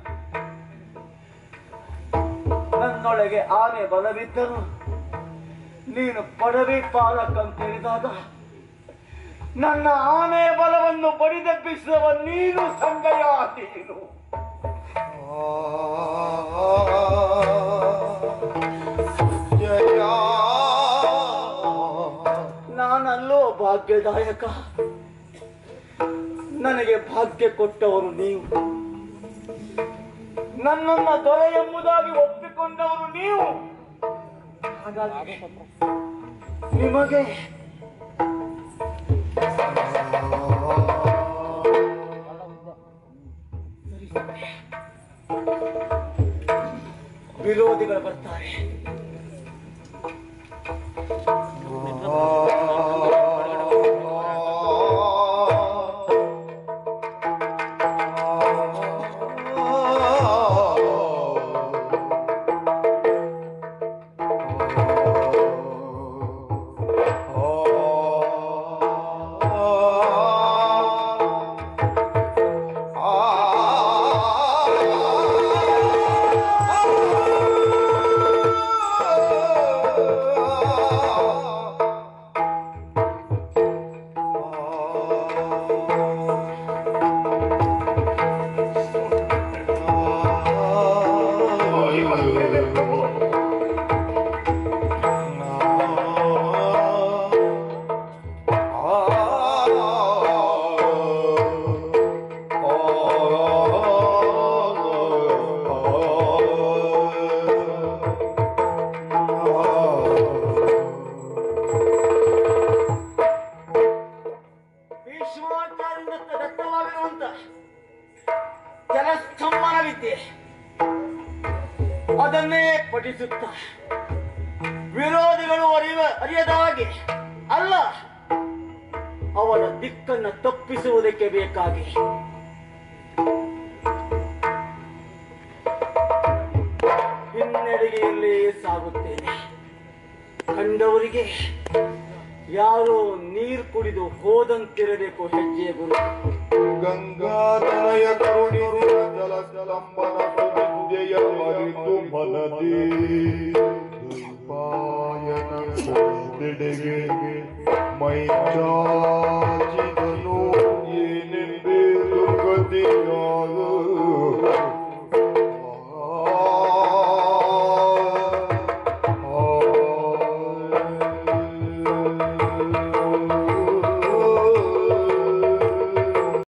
ನನ್ನೊಳಗೆ ಆನೆ ಬಲವಿದ್ದರೂ ನೀನು ಪಡವಿ ಪಾಲಕ್ ಅಂತ ಹೇಳಿದಾಗ ನನ್ನ ಆನೆ ಬಲವನ್ನು ಬಡಿದೆಬ್ಬಿಸುವ ನೀನು ಸಂಗಯ ನೀನು ಜಯ ನಾನಲ್ಲೋ ಭಾಗ್ಯದಾಯಕ ನನಗೆ ಭಾಗ್ಯ ಕೊಟ್ಟವರು ನೀವು ನನ್ನನ್ನ ದೊರೆ ಎಂಬುದಾಗಿ ಒಪ್ಪಿಕೊಂಡವರು ನೀವು ಹಾಗಾಗಿ ನಿಮಗೆ ವಿರೋಧಿಗಳು ಬರ್ತಾರೆ ಭೀಷ್ಮಾಚಾರ್ಯರಿಂದ ದತ್ತವಾಗಿರುವಂತ ಜಲಸ್ತಂಭನ ವಿದ್ಯೆ ಅದನ್ನೇ ಪಠಿಸುತ್ತ ವಿರೋಧಿಗಳು ಅರಿವ ಅರಿಯದ ಹಾಗೆ ಅಲ್ಲ ಅವರ ದಿಕ್ಕನ್ನು ತಪ್ಪಿಸುವುದಕ್ಕೆ ಬೇಕಾಗಿ ಹಿನ್ನಡೆಗೆಯಲ್ಲೇ ಸಾಗುತ್ತೇನೆ ಕಂಡವರಿಗೆ ಯಾರೋ ನೀರು ಕುಡಿದು ಹೋದಂತಿರಬೇಕು ಹೆಜ್ಜೆಯ ಗುರು ಗಂಗಾಧರಯ ಕರುಣಿಸಿದ ಜಲ ಜಲಂಬನ ಸುವಿದ್ಯೆಯ ಅರಿತು ಮನದಿ ದ್ವೈಪಾಯನ ಕೊಂದೆಡೆಗೆ ಮೈ ಚಾಚಿದನು ಏನೆಂದೇ ದುರ್ಗತಿಯಾಗ